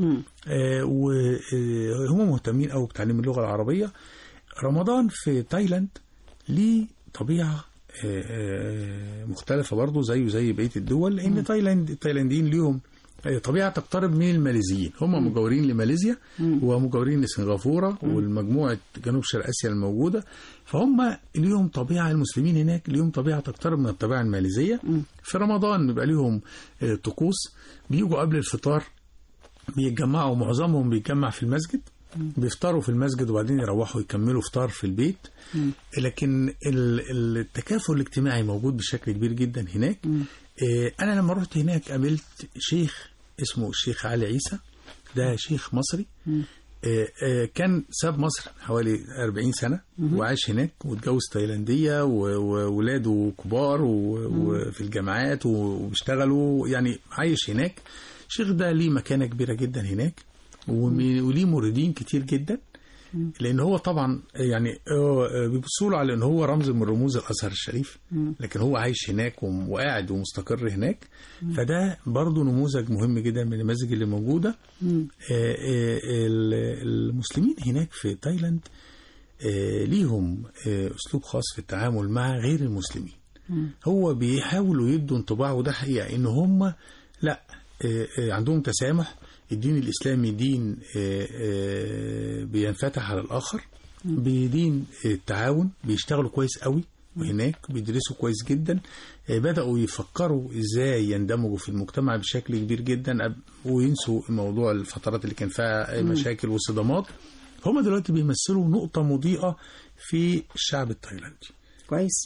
وهم مهتمين قوي بتعليم اللغه العربيه رمضان في تايلاند ليه طبيعه آه، آه، مختلفه برضه زيه زي بقيه الدول لان تايلاند التايلانديين ليهم آه، طبيعه تقترب من الماليزيين هم مجاورين لماليزيا ومجاورين لسنغافوره والمجموعه جنوب شرق اسيا الموجوده فهم ليهم طبيعه المسلمين هناك ليهم طبيعه تقترب من الطبيعه الماليزيه في رمضان بيبقى ليهم آه، طقوس بيجوا قبل الفطار بيتجمعوا معظمهم بيتجمع في المسجد بيفطروا في المسجد وبعدين يروحوا يكملوا فطار في البيت لكن ال- التكافل الاجتماعي موجود بشكل كبير جدا هناك آه، انا لما رحت هناك قابلت شيخ اسمه الشيخ علي عيسى ده شيخ مصري آه، آه، كان ساب مصر حوالي 40 سنة وعاش هناك واتجوز تايلاندية و- وولاده كبار و- وفي الجامعات وبيشتغلوا يعني عايش هناك الشيخ ده ليه مكانة كبيرة جدا هناك ومي- وليه موردين كتير جدا لان هو طبعا يعني آه، بيبصوا له على ان هو رمز من رموز الازهر الشريف لكن هو عايش هناك وم- وقاعد ومستقر هناك فده برضه نموذج مهم جدا من النماذج اللي موجوده آه، آه، ال- المسلمين هناك في تايلاند آه، ليهم آه، اسلوب خاص في التعامل مع غير المسلمين هو بيحاولوا يدوا انطباع وده حقيقه ان هم لا آه، آه، عندهم تسامح الدين الاسلامي دين آه، آه، بينفتح على الاخر بدين التعاون بيشتغلوا كويس قوي وهناك بيدرسوا كويس جدا آه، بدأوا يفكروا ازاي يندمجوا في المجتمع بشكل كبير جدا أب- وينسوا موضوع الفترات اللي كان فيها مشاكل وصدامات هم دلوقتي بيمثلوا نقطة مضيئة في الشعب التايلاندي كويس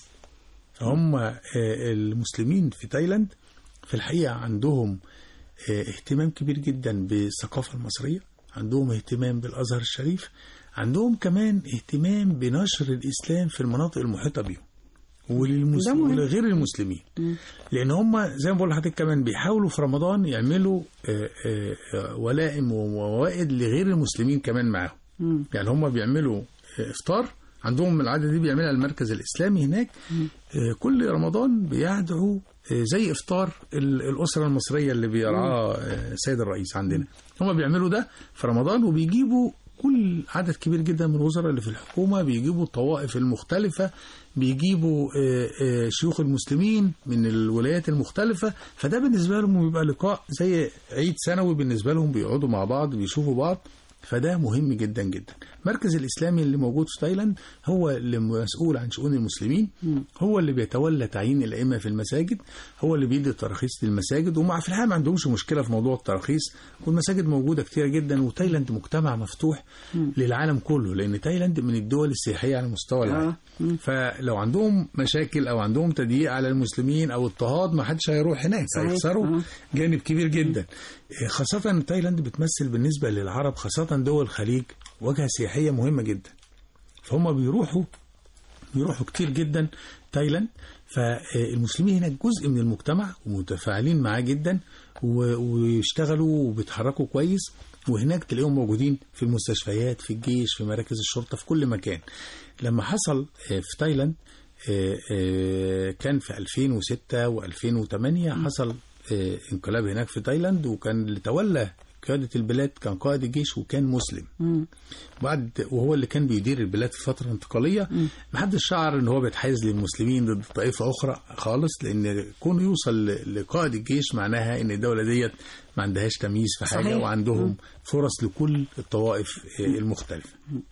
هم آه، المسلمين في تايلاند في الحقيقة عندهم آه، اهتمام كبير جدا بالثقافة المصرية عندهم اهتمام بالأزهر الشريف عندهم كمان اهتمام بنشر الإسلام في المناطق المحيطة بهم ده وللمسلمين مهم. ولغير المسلمين لان هم زي ما بقول لحضرتك كمان بيحاولوا في رمضان يعملوا آه، آه، آه، ولائم وموائد لغير المسلمين كمان معاهم يعني هم بيعملوا آه، افطار عندهم العاده دي بيعملها المركز الاسلامي هناك آه، كل رمضان بيدعوا آه، زي افطار ال- الاسره المصريه اللي بيرعاه آه، السيد الرئيس عندنا هم بيعملوا ده في رمضان وبيجيبوا كل عدد كبير جدا من الوزراء اللي في الحكومه بيجيبوا الطوائف المختلفه بيجيبوا آه، آه، شيوخ المسلمين من الولايات المختلفه فده بالنسبه لهم بيبقى لقاء زي عيد سنوي بالنسبه لهم بيقعدوا مع بعض بيشوفوا بعض فده مهم جدا جدا المركز الإسلامي اللي موجود في تايلاند هو اللي مسؤول عن شؤون المسلمين هو اللي بيتولى تعيين الأئمة في المساجد هو اللي بيدي التراخيص للمساجد ومع في الحقيقة ما عندهمش مشكلة في موضوع التراخيص والمساجد موجودة كتيرة جدا وتايلاند مجتمع مفتوح للعالم كله لأن تايلاند من الدول السياحية على مستوى العالم فلو عندهم مشاكل أو عندهم تضييق على المسلمين أو اضطهاد ما حدش هيروح هناك صحيح. هيخسروا آه. جانب كبير جدا خاصة إن تايلاند بتمثل بالنسبة للعرب خاصة دول الخليج وجهة سياحية مهمة جدا فهم بيروحوا بيروحوا كتير جدا تايلاند فالمسلمين هناك جزء من المجتمع ومتفاعلين معاه جدا و- ويشتغلوا وبيتحركوا كويس وهناك تلاقيهم موجودين في المستشفيات في الجيش في مراكز الشرطة في كل مكان لما حصل آه، في تايلاند آه، آه، كان في 2006 و2008 حصل آه، انقلاب هناك في تايلاند وكان اللي تولى قيادة البلاد كان قائد الجيش وكان مسلم بعد وهو اللي كان بيدير البلاد في فترة انتقالية محدش شعر ان هو بيتحيز للمسلمين ضد طائفة اخرى خالص لان كونه يوصل ل- لقائد الجيش معناها ان الدولة ديت ما عندهاش تمييز في حاجة صحيح. وعندهم فرص لكل الطوائف آه، المختلفة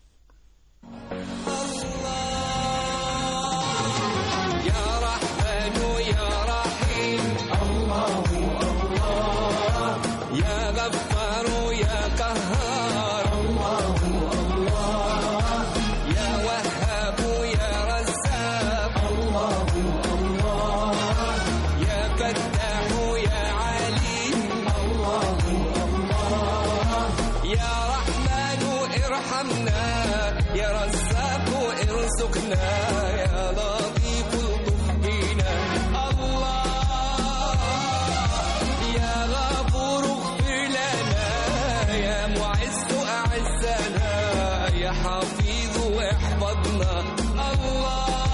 يا رحمن يا رحيم الله الله يا غفار يا قهار الله الله يا وهاب يا رزاق الله الله يا فتاح يا عليم الله الله يا رحمن ارحمنا يا رزاق ارزقنا يا لطيف الطف بنا الله يا غفور اغفر لنا يا معز اعزنا يا حفيظ احفظنا الله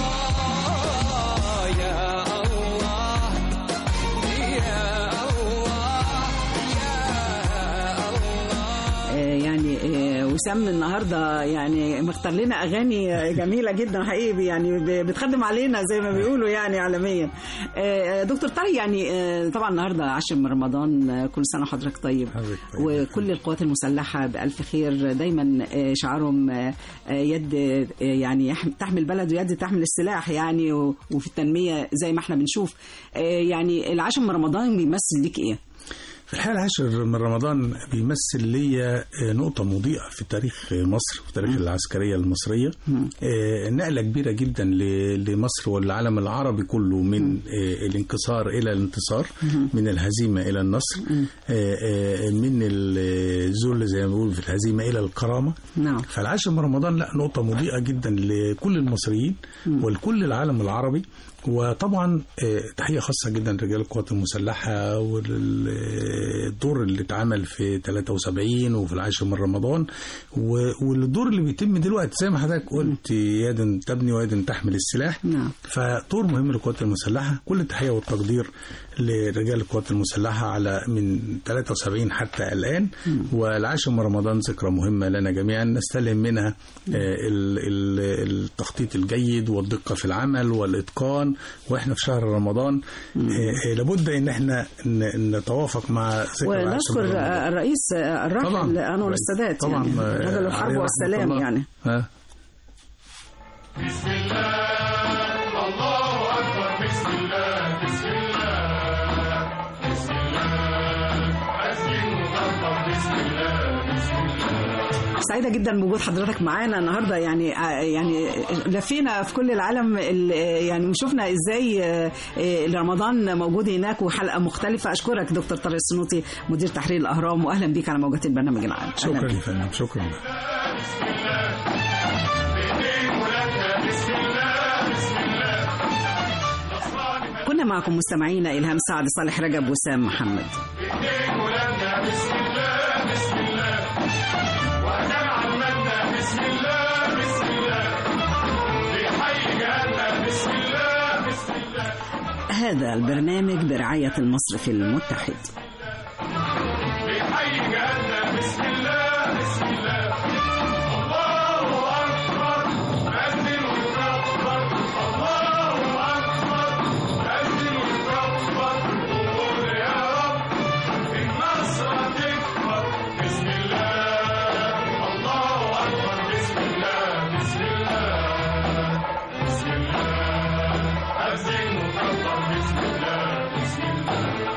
يا الله يا الله يا الله آه، يعني آه، وسام النهارده يعني مختار لنا اغاني آه، جميله جدا حقيقي يعني ب- بتخدم علينا زي ما بيقولوا يعني عالميا آه، دكتور طارق يعني آه، طبعا النهارده عاشر من رمضان آه، كل سنه وحضرتك طيب حضرتك طيب. وكل القوات المسلحه بالف خير دايما آه، شعارهم آه، آه، يد آه، يعني يحم- تحمل بلد ويد تحمل السلاح يعني و- وفي التنميه زي ما احنا بنشوف آه، يعني العاشر من رمضان بيمثل ليك ايه؟ في الحقيقة العاشر من رمضان بيمثل لي نقطة مضيئة في تاريخ مصر في تاريخ العسكرية المصرية آه، نقلة كبيرة جدا ل- لمصر والعالم العربي كله من آه، الانكسار إلى الانتصار من الهزيمة إلى النصر آه، آه، من الذل زي ما بيقولوا في الهزيمة إلى الكرامة نعم فالعاشر من رمضان لا نقطة مضيئة جدا لكل المصريين ولكل العالم العربي وطبعا آه، تحية خاصة جدا لرجال القوات المسلحة والدور اللي اتعمل في 73 وفي العاشر من رمضان و- والدور اللي بيتم دلوقتي زي ما حضرتك قلت يد تبني ويد تحمل السلاح نعم. فدور مهم للقوات المسلحة كل التحية والتقدير لرجال القوات المسلحة على من 73 حتى الآن والعاشر من رمضان ذكرى مهمة لنا جميعا نستلهم منها آه، ال- ال- التخطيط الجيد والدقة في العمل والإتقان وإحنا في شهر رمضان آه، آه، لابد إن إحنا ن- نتوافق مع ذكرى العاشر من ونذكر رمضان. الرئيس الراحل طبعا أنور السادات طبعا يعني آه، رجل الحرب عليه رحمة والسلام الله. يعني ها سعيدة جدا بوجود حضرتك معانا النهارده يعني يعني لفينا في كل العالم ال- يعني وشفنا ازاي آه، آه، رمضان موجود هناك وحلقة مختلفة أشكرك دكتور طارق السنوطي مدير تحرير الأهرام وأهلا بيك على موجات البرنامج العام أهلاً شكرا بيك. يا فندم شكرا كنا معكم مستمعينا إلهام سعد صالح رجب وسام محمد هذا البرنامج برعاية المصرف المتحد بسم الله